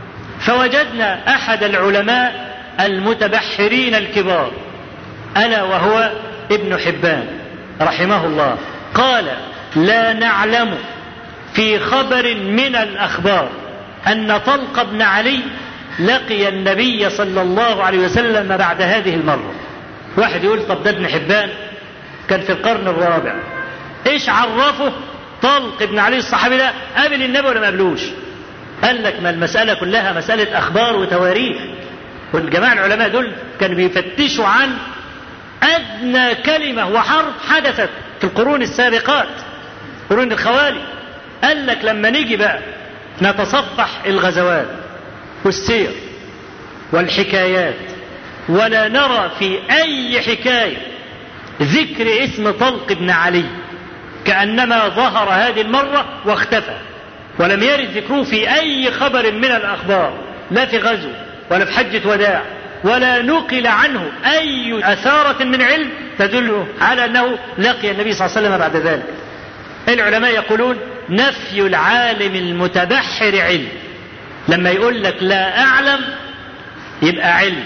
فوجدنا أحد العلماء المتبحرين الكبار ألا وهو ابن حبان رحمه الله قال لا نعلم في خبر من الأخبار أن طلق بن علي لقي النبي صلى الله عليه وسلم بعد هذه المرة واحد يقول طب ده ابن حبان كان في القرن الرابع ايش عرفه طلق بن علي الصحابي ده قابل النبي ولا ما قابلوش قال لك ما المسألة كلها مسألة أخبار وتواريخ والجماعة العلماء دول كانوا بيفتشوا عن أدنى كلمة وحرف حدثت في القرون السابقات قرون الخوالي قال لك لما نيجي بقى نتصفح الغزوات والسير والحكايات ولا نرى في أي حكاية ذكر اسم طلق بن علي كأنما ظهر هذه المرة واختفى ولم يرد ذكره في أي خبر من الأخبار لا في غزو ولا في حجة وداع ولا نقل عنه أي أثارة من علم تدل على أنه لقي النبي صلى الله عليه وسلم بعد ذلك العلماء يقولون نفي العالم المتبحر علم لما يقول لك لا أعلم يبقى علم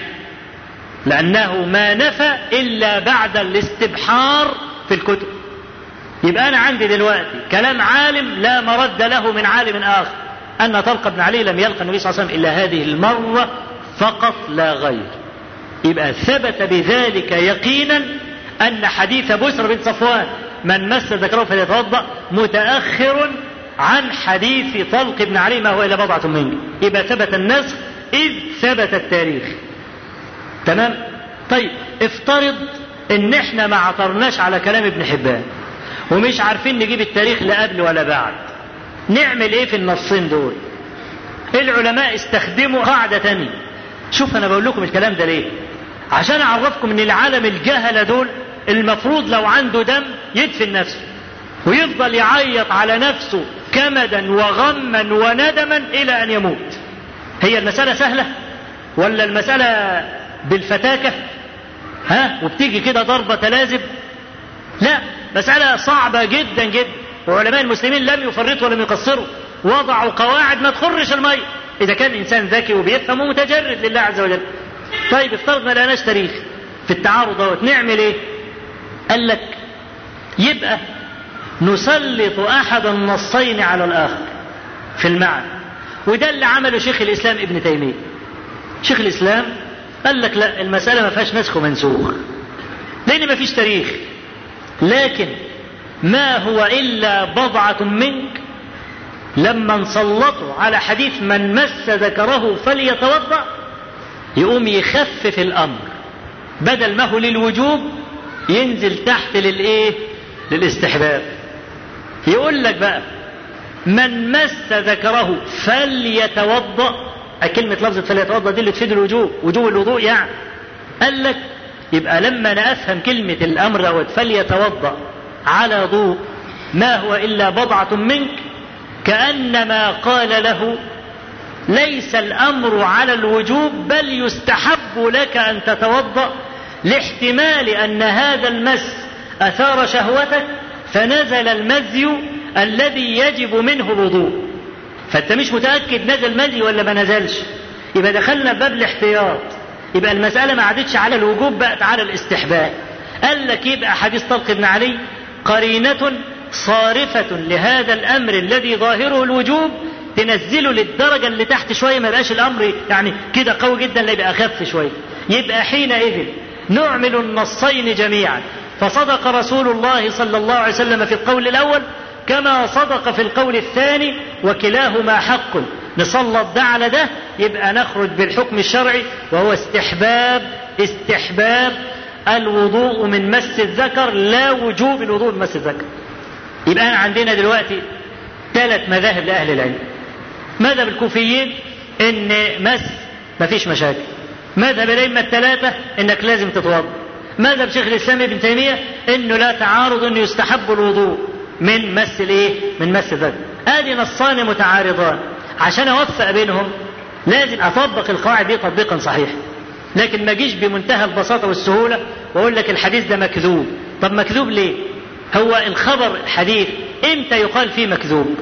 لأنه ما نفى إلا بعد الاستبحار في الكتب يبقى أنا عندي دلوقتي كلام عالم لا مرد له من عالم آخر أن طلق بن علي لم يلقى النبي صلى الله عليه وسلم إلا هذه المرة فقط لا غير يبقى ثبت بذلك يقينا أن حديث بسر بن صفوان من مس ذكره فليتوضأ متأخر عن حديث طلق بن علي ما هو إلا بضعة مني يبقى ثبت النسخ إذ ثبت التاريخ تمام طيب افترض ان احنا ما عثرناش على كلام ابن حبان ومش عارفين نجيب التاريخ لا قبل ولا بعد نعمل ايه في النصين دول العلماء استخدموا قاعدة تانية شوف انا بقول لكم الكلام ده ليه عشان اعرفكم ان العالم الجهلة دول المفروض لو عنده دم يدفن نفسه ويفضل يعيط على نفسه كمدا وغما وندما الى ان يموت هي المسألة سهلة ولا المسألة بالفتاكة ها وبتيجي كده ضربة تلازم لا مسألة صعبة جدا جدا وعلماء المسلمين لم يفرطوا ولم يقصروا وضعوا قواعد ما تخرش المية إذا كان إنسان ذكي وبيفهم ومتجرد لله عز وجل طيب افترض ما لقناش تاريخ في التعارض دوت نعمل ايه قال لك يبقى نسلط أحد النصين على الآخر في المعنى وده اللي عمله شيخ الإسلام ابن تيمية شيخ الإسلام قال لك لا المسألة ما فيهاش نسخ ومنسوخ لأن ما فيش تاريخ لكن ما هو إلا بضعة منك لما نسلطه على حديث من مس ذكره فليتوضأ يقوم يخفف الأمر بدل ما هو للوجوب ينزل تحت للإيه للاستحباب يقول لك بقى من مس ذكره فليتوضأ كلمة لفظة فليتوضأ دي اللي تفيد الوجوب وجوب الوضوء يعني قال لك يبقى لما أنا أفهم كلمة الأمر دوت فليتوضأ على ضوء ما هو إلا بضعة منك كأنما قال له ليس الأمر على الوجوب بل يستحب لك أن تتوضأ لاحتمال أن هذا المس أثار شهوتك فنزل المزي الذي يجب منه الوضوء فأنت مش متأكد نزل مزي ولا ما نزلش يبقى دخلنا باب الاحتياط يبقى المسألة ما عادتش على الوجوب بقت على الاستحباب قال لك يبقى حديث طلق بن علي قرينة صارفة لهذا الأمر الذي ظاهره الوجوب تنزله للدرجة اللي تحت شوية ما يبقاش الأمر يعني كده قوي جدا لا يبقى أخف شوية يبقى حينئذ نعمل النصين جميعا فصدق رسول الله صلى الله عليه وسلم في القول الأول كما صدق في القول الثاني وكلاهما حق نسلط ده على ده يبقى نخرج بالحكم الشرعي وهو استحباب استحباب الوضوء من مس الذكر لا وجوب الوضوء من مس الذكر يبقى أنا عندنا دلوقتي ثلاث مذاهب لأهل العلم مذهب الكوفيين ان مس مفيش مشاكل مذهب الأئمة الثلاثة انك لازم تتوضا مذهب شيخ الإسلام ابن تيمية انه لا تعارض انه يستحب الوضوء من مس الايه من مس الذكر ادي نصان متعارضان عشان اوفق بينهم لازم اطبق القواعد دي تطبيقا صحيحا لكن ما اجيش بمنتهى البساطه والسهوله واقول لك الحديث ده مكذوب طب مكذوب ليه هو الخبر الحديث امتى يقال فيه مكذوب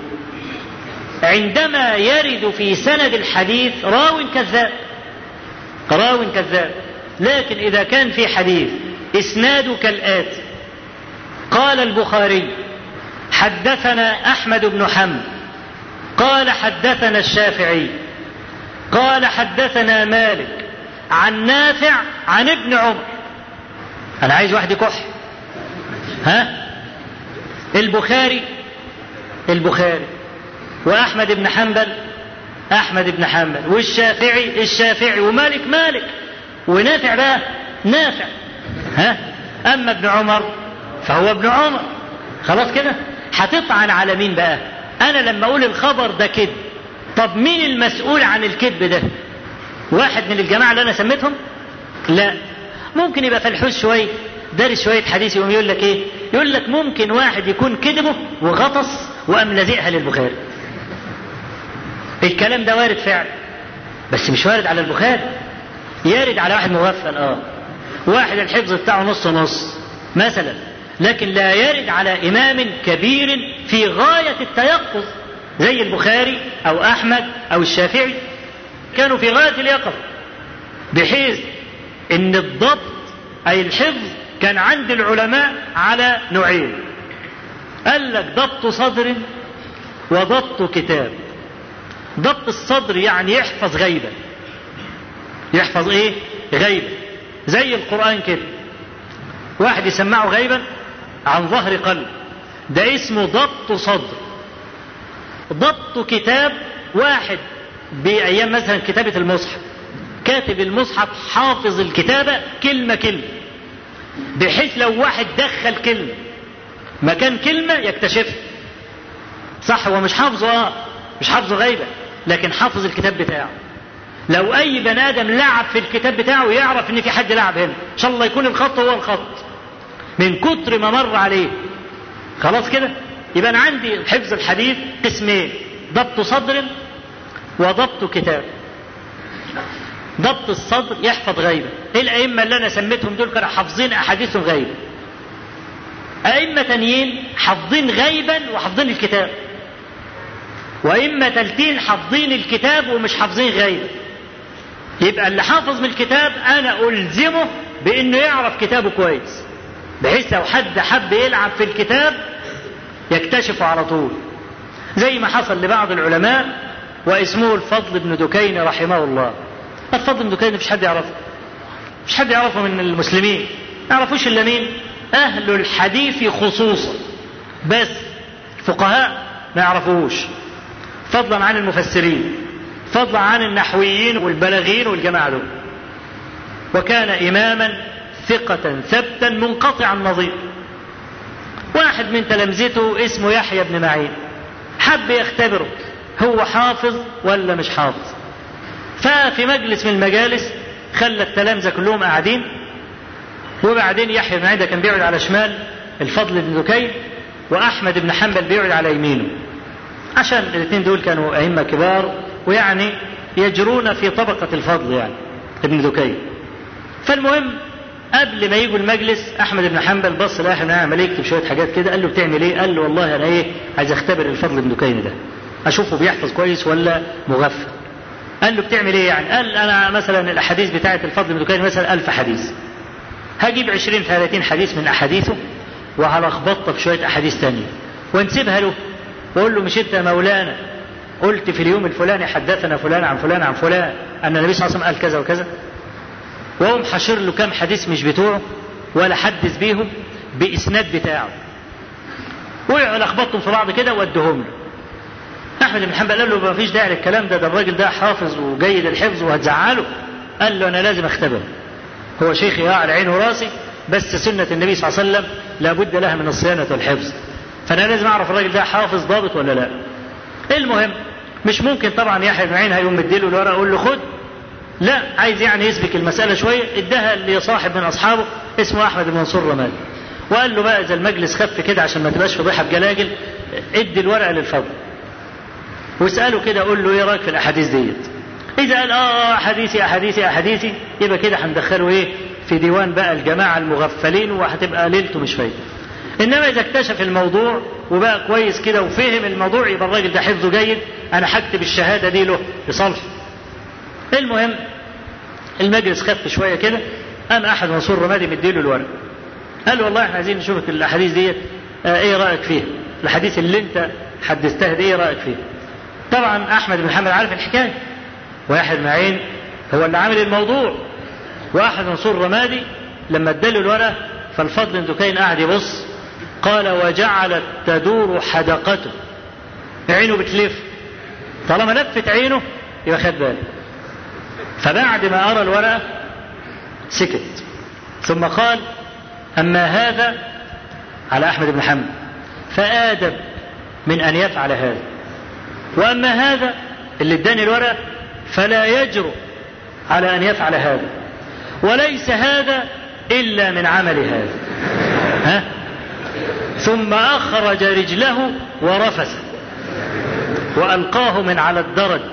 عندما يرد في سند الحديث راو كذاب راو كذاب لكن اذا كان في حديث اسناد كالاتي قال البخاري حدثنا احمد بن حنبل قال حدثنا الشافعي قال حدثنا مالك عن نافع عن ابن عمر انا عايز واحد يكح ها البخاري البخاري واحمد بن حنبل احمد بن حنبل والشافعي الشافعي ومالك مالك ونافع بقى نافع ها اما ابن عمر فهو ابن عمر خلاص كده هتطعن على مين بقى انا لما اقول الخبر ده كذب طب مين المسؤول عن الكذب ده واحد من الجماعه اللي انا سميتهم لا ممكن يبقى فلحوس شويه دارس شويه حديث يقوم يقول لك ايه يقول لك ممكن واحد يكون كذبه وغطس وقام لازقها للبخاري الكلام ده وارد فعلا بس مش وارد على البخاري يارد على واحد مغفل اه واحد الحفظ بتاعه نص نص مثلا لكن لا يرد على إمام كبير في غاية التيقظ زي البخاري أو أحمد أو الشافعي كانوا في غاية اليقظة بحيث أن الضبط أي الحفظ كان عند العلماء على نوعين قال لك ضبط صدر وضبط كتاب ضبط الصدر يعني يحفظ غيبة يحفظ ايه غيبة زي القرآن كده واحد يسمعه غيبا عن ظهر قلب ده اسمه ضبط صدر ضبط كتاب واحد بأيام مثلا كتابة المصحف كاتب المصحف حافظ الكتابة كلمة كلمة بحيث لو واحد دخل كلمة مكان كلمة يكتشفها صح هو مش حافظه اه مش حافظه غيبة لكن حافظ الكتاب بتاعه لو اي بني ادم لعب في الكتاب بتاعه يعرف ان في حد لعب هنا ان شاء الله يكون الخط هو الخط من كتر ما مر عليه خلاص كده يبقى انا عندي حفظ الحديث قسمين ضبط صدر وضبط كتاب ضبط الصدر يحفظ غيبة ايه الائمة اللي انا سميتهم دول كانوا حافظين احاديثهم غيبة ائمة تانيين حافظين غيبا وحافظين الكتاب وائمة تالتين حافظين الكتاب ومش حافظين غيبا يبقى اللي حافظ من الكتاب انا الزمه بانه يعرف كتابه كويس بحيث لو حد حب يلعب في الكتاب يكتشفه على طول زي ما حصل لبعض العلماء واسمه الفضل بن دكين رحمه الله الفضل بن دكين مش حد يعرفه مش حد يعرفه من المسلمين ما يعرفوش الا مين اهل الحديث خصوصا بس الفقهاء ما يعرفوهوش فضلا عن المفسرين فضلا عن النحويين والبلاغيين والجماعه دول وكان اماما ثقة ثبتا منقطع النظير واحد من تلامذته اسمه يحيى بن معين حب يختبره هو حافظ ولا مش حافظ ففي مجلس من المجالس خلى التلامذة كلهم قاعدين وبعدين يحيى بن معين ده كان بيقعد على شمال الفضل بن دكين واحمد بن حنبل بيقعد على يمينه عشان الاثنين دول كانوا ائمه كبار ويعني يجرون في طبقه الفضل يعني ابن دكين فالمهم قبل ما يجوا المجلس احمد بن حنبل بص لاحد عمال يكتب شويه حاجات كده قال له بتعمل ايه؟ قال له والله انا ايه عايز اختبر الفضل بن دكين ده اشوفه بيحفظ كويس ولا مغفل قال له بتعمل ايه يعني قال انا مثلا الاحاديث بتاعه الفضل بن دكين مثلا ألف حديث هجيب 20 30 حديث من احاديثه وهلخبطها في شويه احاديث تانية ونسيبها له واقول له مش انت يا مولانا قلت في اليوم الفلاني حدثنا فلان عن فلان عن فلان ان النبي صلى الله عليه وسلم قال كذا وكذا واقوم حاشر له كام حديث مش بتوعه ولا حدث بيهم باسناد بتاعه ولخبطهم في بعض كده وادهم له احمد بن حنبل قال له ما فيش داعي للكلام ده ده الراجل ده حافظ وجيد الحفظ وهتزعله قال له انا لازم اختبره هو شيخي اه على عيني وراسي بس سنه النبي صلى الله عليه وسلم لابد لها من الصيانه والحفظ فانا لازم اعرف الراجل ده حافظ ضابط ولا لا المهم مش ممكن طبعا يحيى بن معين هيقوم مديله الورقه يقول له خد لا عايز يعني يسبك المساله شويه اداها لصاحب من اصحابه اسمه احمد بن منصور رمادي وقال له بقى اذا المجلس خف كده عشان ما تبقاش فضيحه بجلاجل ادي الورقه للفضل واساله كده قول له ايه رايك في الاحاديث ديت اذا قال اه احاديثي احاديثي احاديثي يبقى كده هندخله ايه في ديوان بقى الجماعه المغفلين وهتبقى ليلته مش فايده انما اذا اكتشف الموضوع وبقى كويس كده وفهم الموضوع يبقى الراجل ده حفظه جيد انا هكتب الشهاده دي له لصالحه المهم المجلس خف شويه كده قام احد منصور رمادي مديله الورق قال له والله احنا عايزين نشوفك الاحاديث ديت اه ايه رايك فيها الحديث اللي انت حدثتها دي ايه رايك فيها طبعا احمد بن محمد عارف الحكايه ويحيى بن معين هو اللي عامل الموضوع واحد منصور رمادي لما اداله الورقه فالفضل بن دكين قاعد يبص قال وجعلت تدور حدقته عينه بتلف طالما لفت عينه يبقى خد باله فبعد ما أرى الورقة سكت ثم قال أما هذا على أحمد بن حنبل فآدب من أن يفعل هذا وأما هذا اللي اداني الورقة فلا يجرؤ على أن يفعل هذا وليس هذا إلا من عمل هذا ها ثم أخرج رجله ورفس وألقاه من على الدرج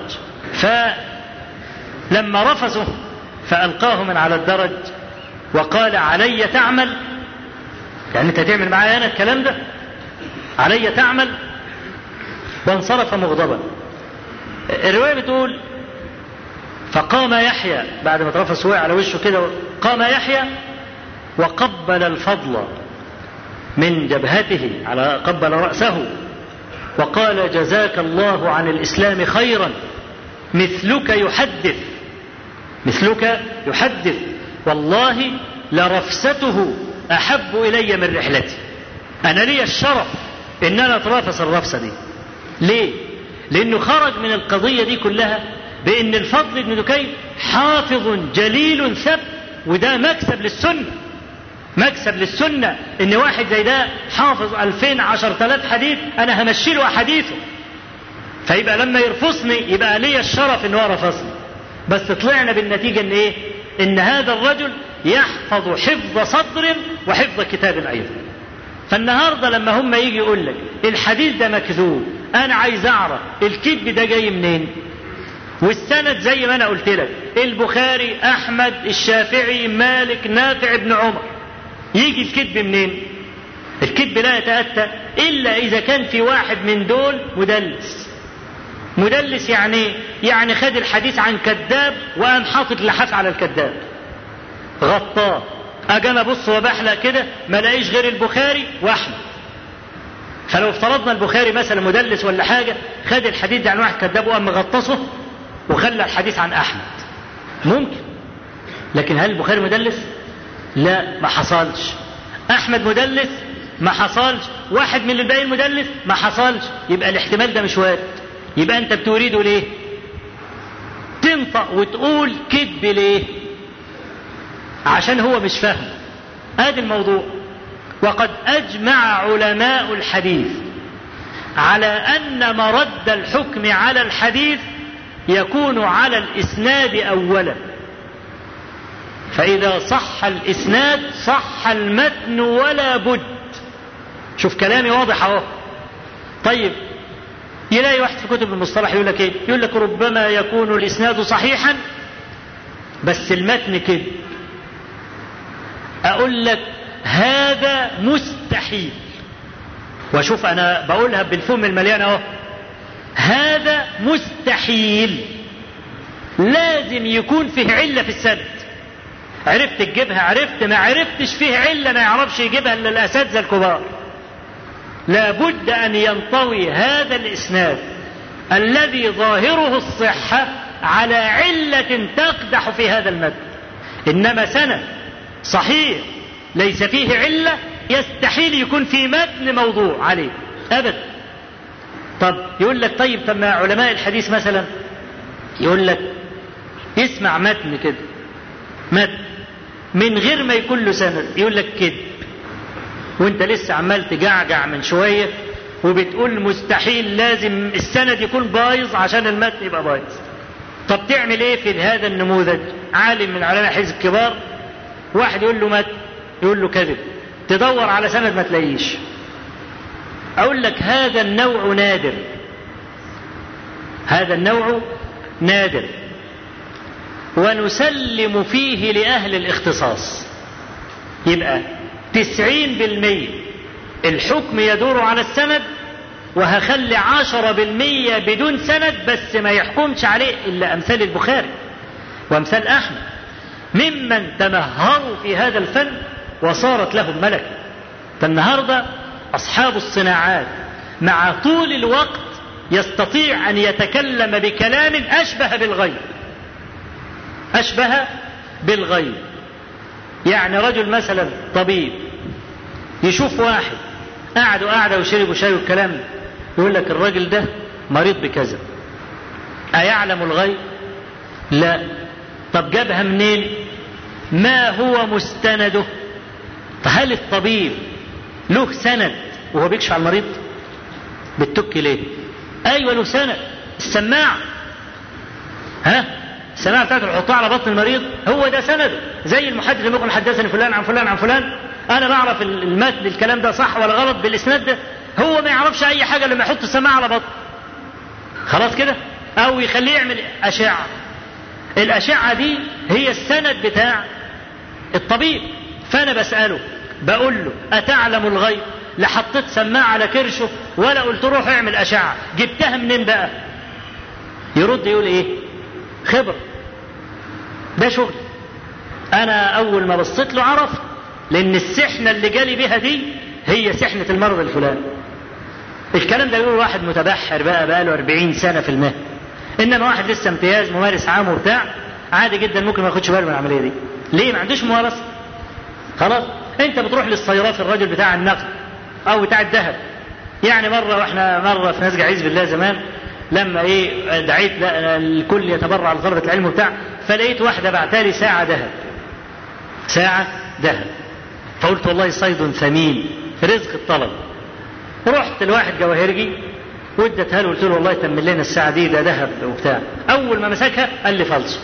فلما رفسه فألقاه من على الدرج وقال علي تعمل يعني أنت تعمل معايا أنا الكلام ده علي تعمل وانصرف مغضبا الرواية بتقول فقام يحيى بعد ما اترفس وقع على وشه كده قام يحيى وقبل الفضل من جبهته على قبل رأسه وقال جزاك الله عن الإسلام خيرا مثلك يحدث مثلك يحدث والله لرفسته أحب إلي من رحلتي أنا لي الشرف إن أنا أترافس الرفسة دي ليه؟ لأنه خرج من القضية دي كلها بأن الفضل بن دكين حافظ جليل ثب وده مكسب للسنة مكسب للسنة ان واحد زي ده حافظ ألفين عشر تلاف حديث انا همشي له احاديثه فيبقى لما يرفصني يبقى لي الشرف ان هو رفصني بس طلعنا بالنتيجة ان ايه ان هذا الرجل يحفظ حفظ صدر وحفظ كتاب ايضا فالنهاردة لما هم يجي يقول لك الحديث ده مكذوب انا عايز اعرف الكذب ده جاي منين والسند زي ما انا قلت لك البخاري احمد الشافعي مالك نافع ابن عمر يجي الكذب منين الكذب لا يتأتى إلا إذا كان في واحد من دول مدلس مدلس يعني يعني خد الحديث عن كذاب وقام حاطط لحاف على الكذاب غطاه اجي انا ابص وبحلق كده ما الاقيش غير البخاري واحمد فلو افترضنا البخاري مثلا مدلس ولا حاجه خد الحديث ده عن واحد كذاب وقام مغطسه وخلى الحديث عن احمد ممكن لكن هل البخاري مدلس لا ما حصلش احمد مدلس ما حصلش واحد من الباقي المدلس ما حصلش يبقى الاحتمال ده مش وارد يبقى انت بتريده ليه تنطق وتقول كذب ليه عشان هو مش فاهم ادي الموضوع وقد اجمع علماء الحديث على ان مرد الحكم على الحديث يكون على الاسناد اولا فإذا صح الإسناد صح المتن ولا بد شوف كلامي واضح أهو طيب يلاقي واحد في كتب المصطلح يقول لك ايه يقول لك ربما يكون الإسناد صحيحا بس المتن كده أقول لك هذا مستحيل وشوف أنا بقولها بالفم المليان أهو هذا مستحيل لازم يكون فيه علة في السند عرفت تجيبها عرفت ما عرفتش فيه علة ما يعرفش يجيبها إلا الأساتذة الكبار لابد أن ينطوي هذا الإسناد الذي ظاهره الصحة على علة تقدح في هذا المتن إنما سند صحيح ليس فيه علة يستحيل يكون في متن موضوع عليه أبدا طب يقول لك طيب طب ما علماء الحديث مثلا يقول لك اسمع متن كده متن من غير ما يكون له سند يقول لك كذب وانت لسه عمال تجعجع من شويه وبتقول مستحيل لازم السند يكون بايظ عشان المتن يبقى بايظ طب تعمل ايه في هذا النموذج عالم من علماء حزب كبار واحد يقول له متن يقول له كذب تدور على سند ما تلاقيش اقول لك هذا النوع نادر هذا النوع نادر ونسلم فيه لأهل الاختصاص يبقى تسعين بالمية الحكم يدور على السند وهخلي عشرة بالمية بدون سند بس ما يحكمش عليه إلا أمثال البخاري وأمثال أحمد ممن تمهروا في هذا الفن وصارت لهم ملكة فالنهاردة أصحاب الصناعات مع طول الوقت يستطيع أن يتكلم بكلام أشبه بالغيب أشبه بالغيب يعني رجل مثلا طبيب يشوف واحد قعدوا قعدة وشربوا شاي والكلام ده يقول لك الراجل ده مريض بكذا أيعلم الغيب؟ لا طب جابها منين؟ ما هو مستنده؟ فهل الطبيب له سند وهو بيكشف على المريض؟ بتك ليه؟ أيوه له سند السماعة ها؟ السماعة بتاعته يحطها على بطن المريض هو ده سنده زي المحدث لما يقول حدثني فلان عن فلان عن فلان انا بعرف المتن الكلام ده صح ولا غلط بالاسناد ده هو ما يعرفش اي حاجه لما يحط السماعه على بطن خلاص كده او يخليه يعمل اشعه الاشعه دي هي السند بتاع الطبيب فانا بساله بقول له اتعلم الغيب لا حطيت سماعه على كرشه ولا قلت روح اعمل اشعه جبتها منين بقى يرد يقول ايه خبر ده شغل انا اول ما بصيت له عرفت لان السحنه اللي جالي بيها دي هي سحنه المرض الفلاني الكلام ده يقول واحد متبحر بقى بقى له 40 سنه في المهنه انما واحد لسه امتياز ممارس عام وبتاع عادي جدا ممكن ما ياخدش باله من العمليه دي ليه ما عندوش ممارسه خلاص انت بتروح للصيرات الراجل بتاع النقد او بتاع الذهب يعني مره واحنا مره في نسج عز بالله زمان لما ايه دعيت الكل يتبرع لطلبه العلم وبتاع فلقيت واحده بعتالي ساعه ذهب ساعه ذهب فقلت والله صيد ثمين رزق الطلب رحت لواحد جواهرجي وادتها له قلت له والله تمن لنا الساعه دي ده ذهب وبتاع اول ما مسكها قال لي فلسو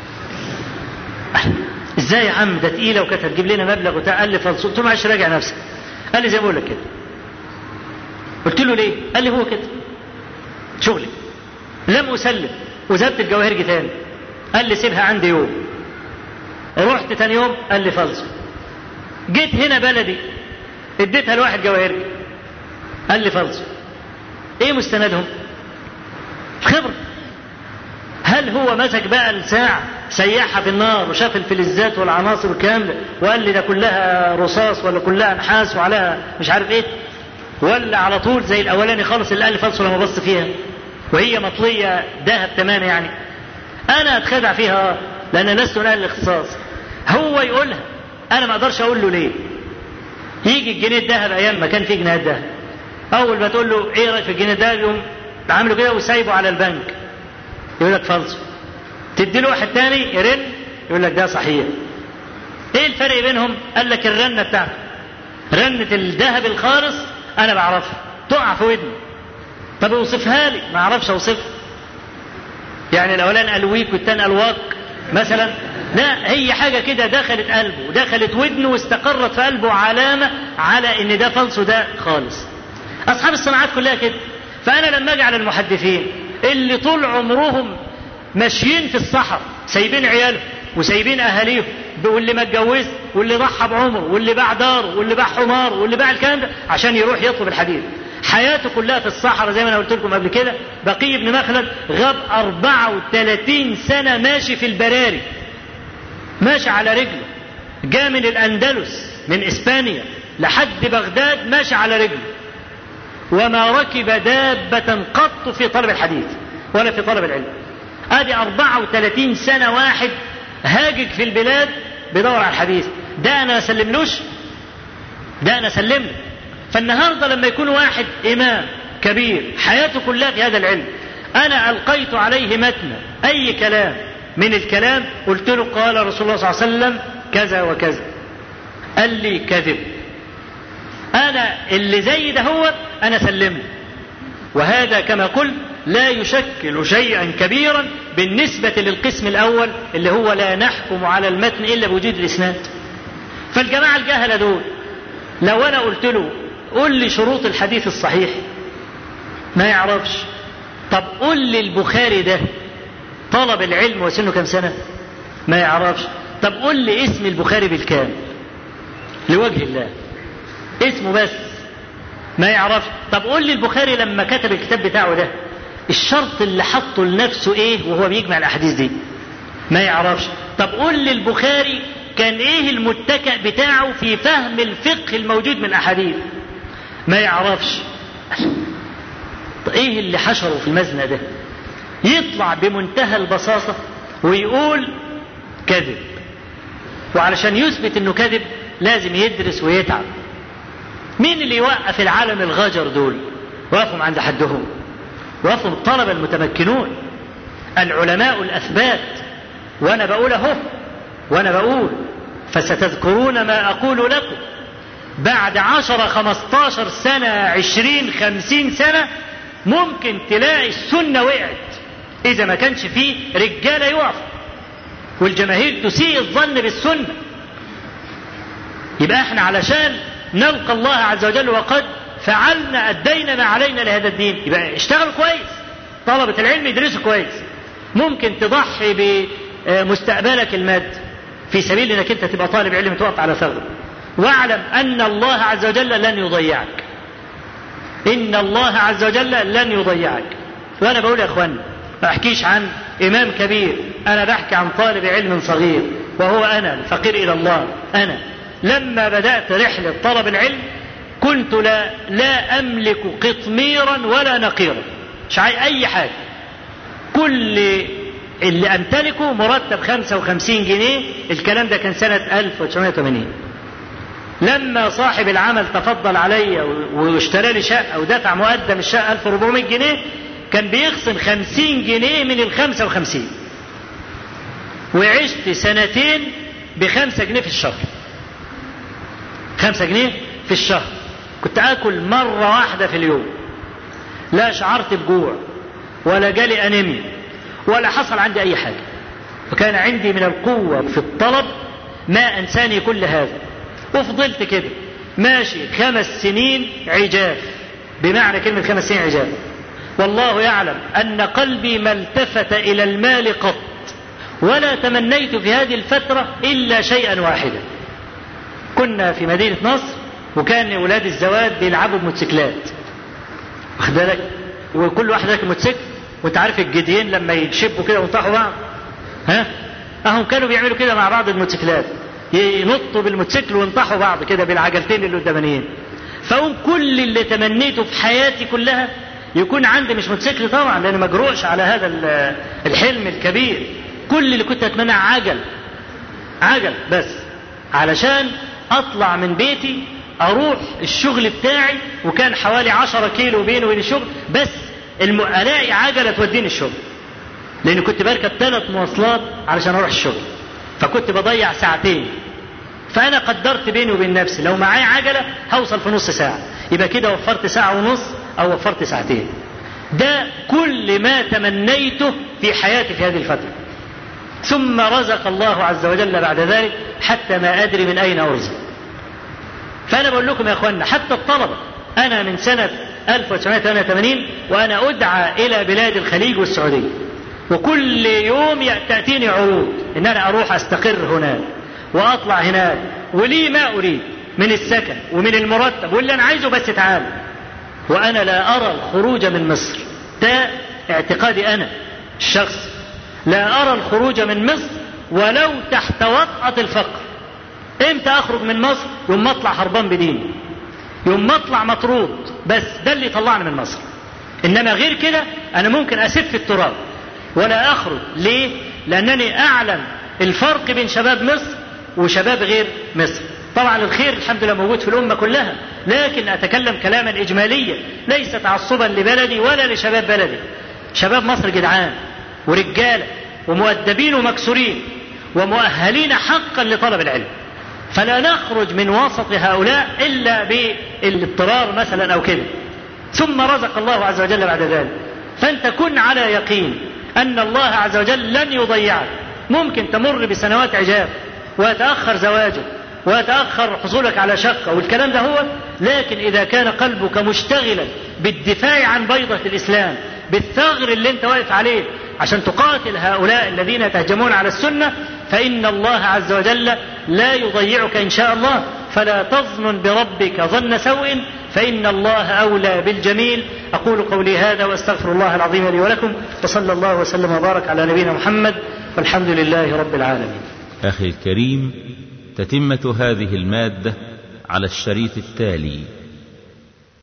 ازاي يا عم ده تقيله وكانت هتجيب لنا مبلغ وبتاع قال لي فلسو قلت له معلش راجع نفسك قال لي زي ما بقول لك كده قلت له ليه؟ قال لي هو كده شغلي لم اسلم وذهبت الجواهرجي تاني قال لي سيبها عندي يوم رحت تاني يوم قال لي فلسو جيت هنا بلدي اديتها لواحد جواهرجي قال لي فلسو ايه مستندهم خبرة هل هو مسك بقى الساعة سيحها في النار وشاف الفلزات والعناصر والكلام ده وقال لي ده كلها رصاص ولا كلها نحاس وعليها مش عارف ايه ولا على طول زي الاولاني خالص اللي قال لي فلسو لما بص فيها وهي مطلية ذهب تمام يعني انا اتخدع فيها لان لست من اهل الاختصاص هو يقولها انا ما اقدرش اقول له ليه يجي الجنيه الذهب ايام ما كان في جنيه الذهب اول ما تقول له ايه رايك في الجنيه الذهب يقوم عامله كده وسايبه على البنك يقول لك فلسو تدي له واحد تاني يرن يقول لك ده صحيح ايه الفرق بينهم قال لك الرنه بتاعته رنه الذهب الخالص انا بعرفها تقع في ودني طب اوصفها لي ما اعرفش اوصفها يعني الاولاني قال ويك والتاني قال واك مثلا لا هي حاجه كده دخلت قلبه ودخلت ودنه واستقرت في قلبه علامه على ان ده فلسو ده خالص اصحاب الصناعات كلها كده فانا لما اجي على المحدثين اللي طول عمرهم ماشيين في الصحراء سايبين عيالهم وسايبين اهاليهم واللي ما اتجوز واللي ضحى بعمره واللي باع دار واللي باع حمار واللي باع الكلام ده عشان يروح يطلب الحديث حياته كلها في الصحراء زي ما انا قلت لكم قبل كده بقي بن مخلد غاب 34 سنة ماشي في البراري ماشي على رجله جاء من الأندلس من إسبانيا لحد بغداد ماشي على رجله وما ركب دابة قط في طلب الحديث ولا في طلب العلم ادي 34 سنة واحد هاجج في البلاد بيدور على الحديث ده انا اسلملوش ده انا اسلم له فالنهارده لما يكون واحد امام كبير حياته كلها في هذا العلم انا القيت عليه متنا اي كلام من الكلام قلت له قال رسول الله صلى الله عليه وسلم كذا وكذا قال لي كذب انا اللي زي ده هو انا سلم له وهذا كما قلت لا يشكل شيئا كبيرا بالنسبة للقسم الأول اللي هو لا نحكم على المتن إلا بوجود الإسناد فالجماعة الجهلة دول لو أنا قلت له قل لي شروط الحديث الصحيح ما يعرفش طب قل لي البخاري ده طلب العلم وسنه كم سنة ما يعرفش طب قل لي اسم البخاري بالكام لوجه الله اسمه بس ما يعرفش طب قول لي البخاري لما كتب الكتاب بتاعه ده الشرط اللي حطه لنفسه ايه وهو بيجمع الاحاديث دي ما يعرفش طب قول لي البخاري كان ايه المتكئ بتاعه في فهم الفقه الموجود من الاحاديث ما يعرفش طب ايه اللي حشره في المزنة ده يطلع بمنتهى البساطة ويقول كذب وعلشان يثبت انه كذب لازم يدرس ويتعب مين اللي يوقف العالم الغجر دول وقفهم عند حدهم وقفهم الطلبة المتمكنون العلماء الأثبات وأنا بقول أهو وأنا بقول فستذكرون ما أقول لكم بعد عشر خمستاشر سنة عشرين خمسين سنة ممكن تلاقي السنة وقعت إذا ما كانش فيه رجالة يقف والجماهير تسيء الظن بالسنة يبقى احنا علشان نلقى الله عز وجل وقد فعلنا أدينا ما علينا لهذا الدين يبقى اشتغلوا كويس طلبة العلم يدرسوا كويس ممكن تضحي بمستقبلك المادي في سبيل انك انت تبقى طالب علم تقف على ثغر واعلم ان الله عز وجل لن يضيعك ان الله عز وجل لن يضيعك وانا بقول يا اخوان ما احكيش عن امام كبير انا بحكي عن طالب علم صغير وهو انا الفقير الى الله انا لما بدات رحله طلب العلم كنت لا لا املك قطميرا ولا نقيرا مش اي حاجه كل اللي امتلكه مرتب 55 جنيه الكلام ده كان سنه 1980 لما صاحب العمل تفضل عليا واشترى لي شقه ودفع مقدم الشقه 1400 جنيه كان بيخصم 50 جنيه من ال 55 وعشت سنتين بخمسة جنيه في الشهر خمسة جنيه في الشهر كنت اكل مرة واحدة في اليوم لا شعرت بجوع ولا جالي انيميا ولا حصل عندي اي حاجة وكان عندي من القوة في الطلب ما انساني كل هذا وفضلت كده ماشي خمس سنين عجاف بمعنى كلمة خمس سنين عجاف والله يعلم أن قلبي ما التفت إلى المال قط ولا تمنيت في هذه الفترة إلا شيئا واحدا كنا في مدينة نصر وكان أولاد الزواج بيلعبوا بموتوسيكلات واخد بالك وكل واحد راكب موتوسيكل وانت عارف الجديين لما يتشبوا كده وينطحوا بعض ها اهم كانوا بيعملوا كده مع بعض الموتوسيكلات ينطوا بالموتوسيكل وينطحوا بعض كده بالعجلتين اللي قدامانيين فاقوم كل اللي تمنيته في حياتي كلها يكون عندي مش موتوسيكل طبعا لان ما اجرؤش على هذا الحلم الكبير كل اللي كنت اتمنى عجل عجل بس علشان اطلع من بيتي اروح الشغل بتاعي وكان حوالي عشرة كيلو بيني وبين الشغل بس الم... الاقي عجله توديني الشغل لان كنت بركب ثلاث مواصلات علشان اروح الشغل فكنت بضيع ساعتين فانا قدرت بيني وبين نفسي لو معايا عجله هوصل في نص ساعه يبقى كده وفرت ساعه ونص او وفرت ساعتين ده كل ما تمنيته في حياتي في هذه الفتره ثم رزق الله عز وجل بعد ذلك حتى ما ادري من اين ارزق فانا بقول لكم يا اخوانا حتى الطلبه انا من سنه 1988 وانا ادعى الى بلاد الخليج والسعوديه وكل يوم تأتيني عروض إن أنا أروح أستقر هناك وأطلع هناك ولي ما أريد من السكن ومن المرتب واللي أنا عايزه بس تعال وأنا لا أرى الخروج من مصر ده اعتقادي أنا الشخص لا أرى الخروج من مصر ولو تحت وطأة الفقر امتى اخرج من مصر يوم ما اطلع هربان بديني يوم ما اطلع مطرود بس ده اللي طلعني من مصر انما غير كده انا ممكن اسف في التراب ولا اخرج ليه لانني اعلم الفرق بين شباب مصر وشباب غير مصر طبعا الخير الحمد لله موجود في الامه كلها لكن اتكلم كلاما اجماليا ليس تعصبا لبلدي ولا لشباب بلدي شباب مصر جدعان ورجاله ومؤدبين ومكسورين ومؤهلين حقا لطلب العلم فلا نخرج من وسط هؤلاء الا بالاضطرار مثلا او كده ثم رزق الله عز وجل بعد ذلك فانت كن على يقين ان الله عز وجل لن يضيعك ممكن تمر بسنوات عجاب ويتاخر زواجك ويتاخر حصولك على شقه والكلام ده هو لكن اذا كان قلبك مشتغلا بالدفاع عن بيضه الاسلام بالثغر اللي انت واقف عليه عشان تقاتل هؤلاء الذين يتهجمون على السنه فان الله عز وجل لا يضيعك ان شاء الله فلا تظن بربك ظن سوء فان الله اولى بالجميل اقول قولي هذا واستغفر الله العظيم لي ولكم وصلى الله وسلم وبارك على نبينا محمد والحمد لله رب العالمين. أخي الكريم تتمة هذه المادة على الشريط التالي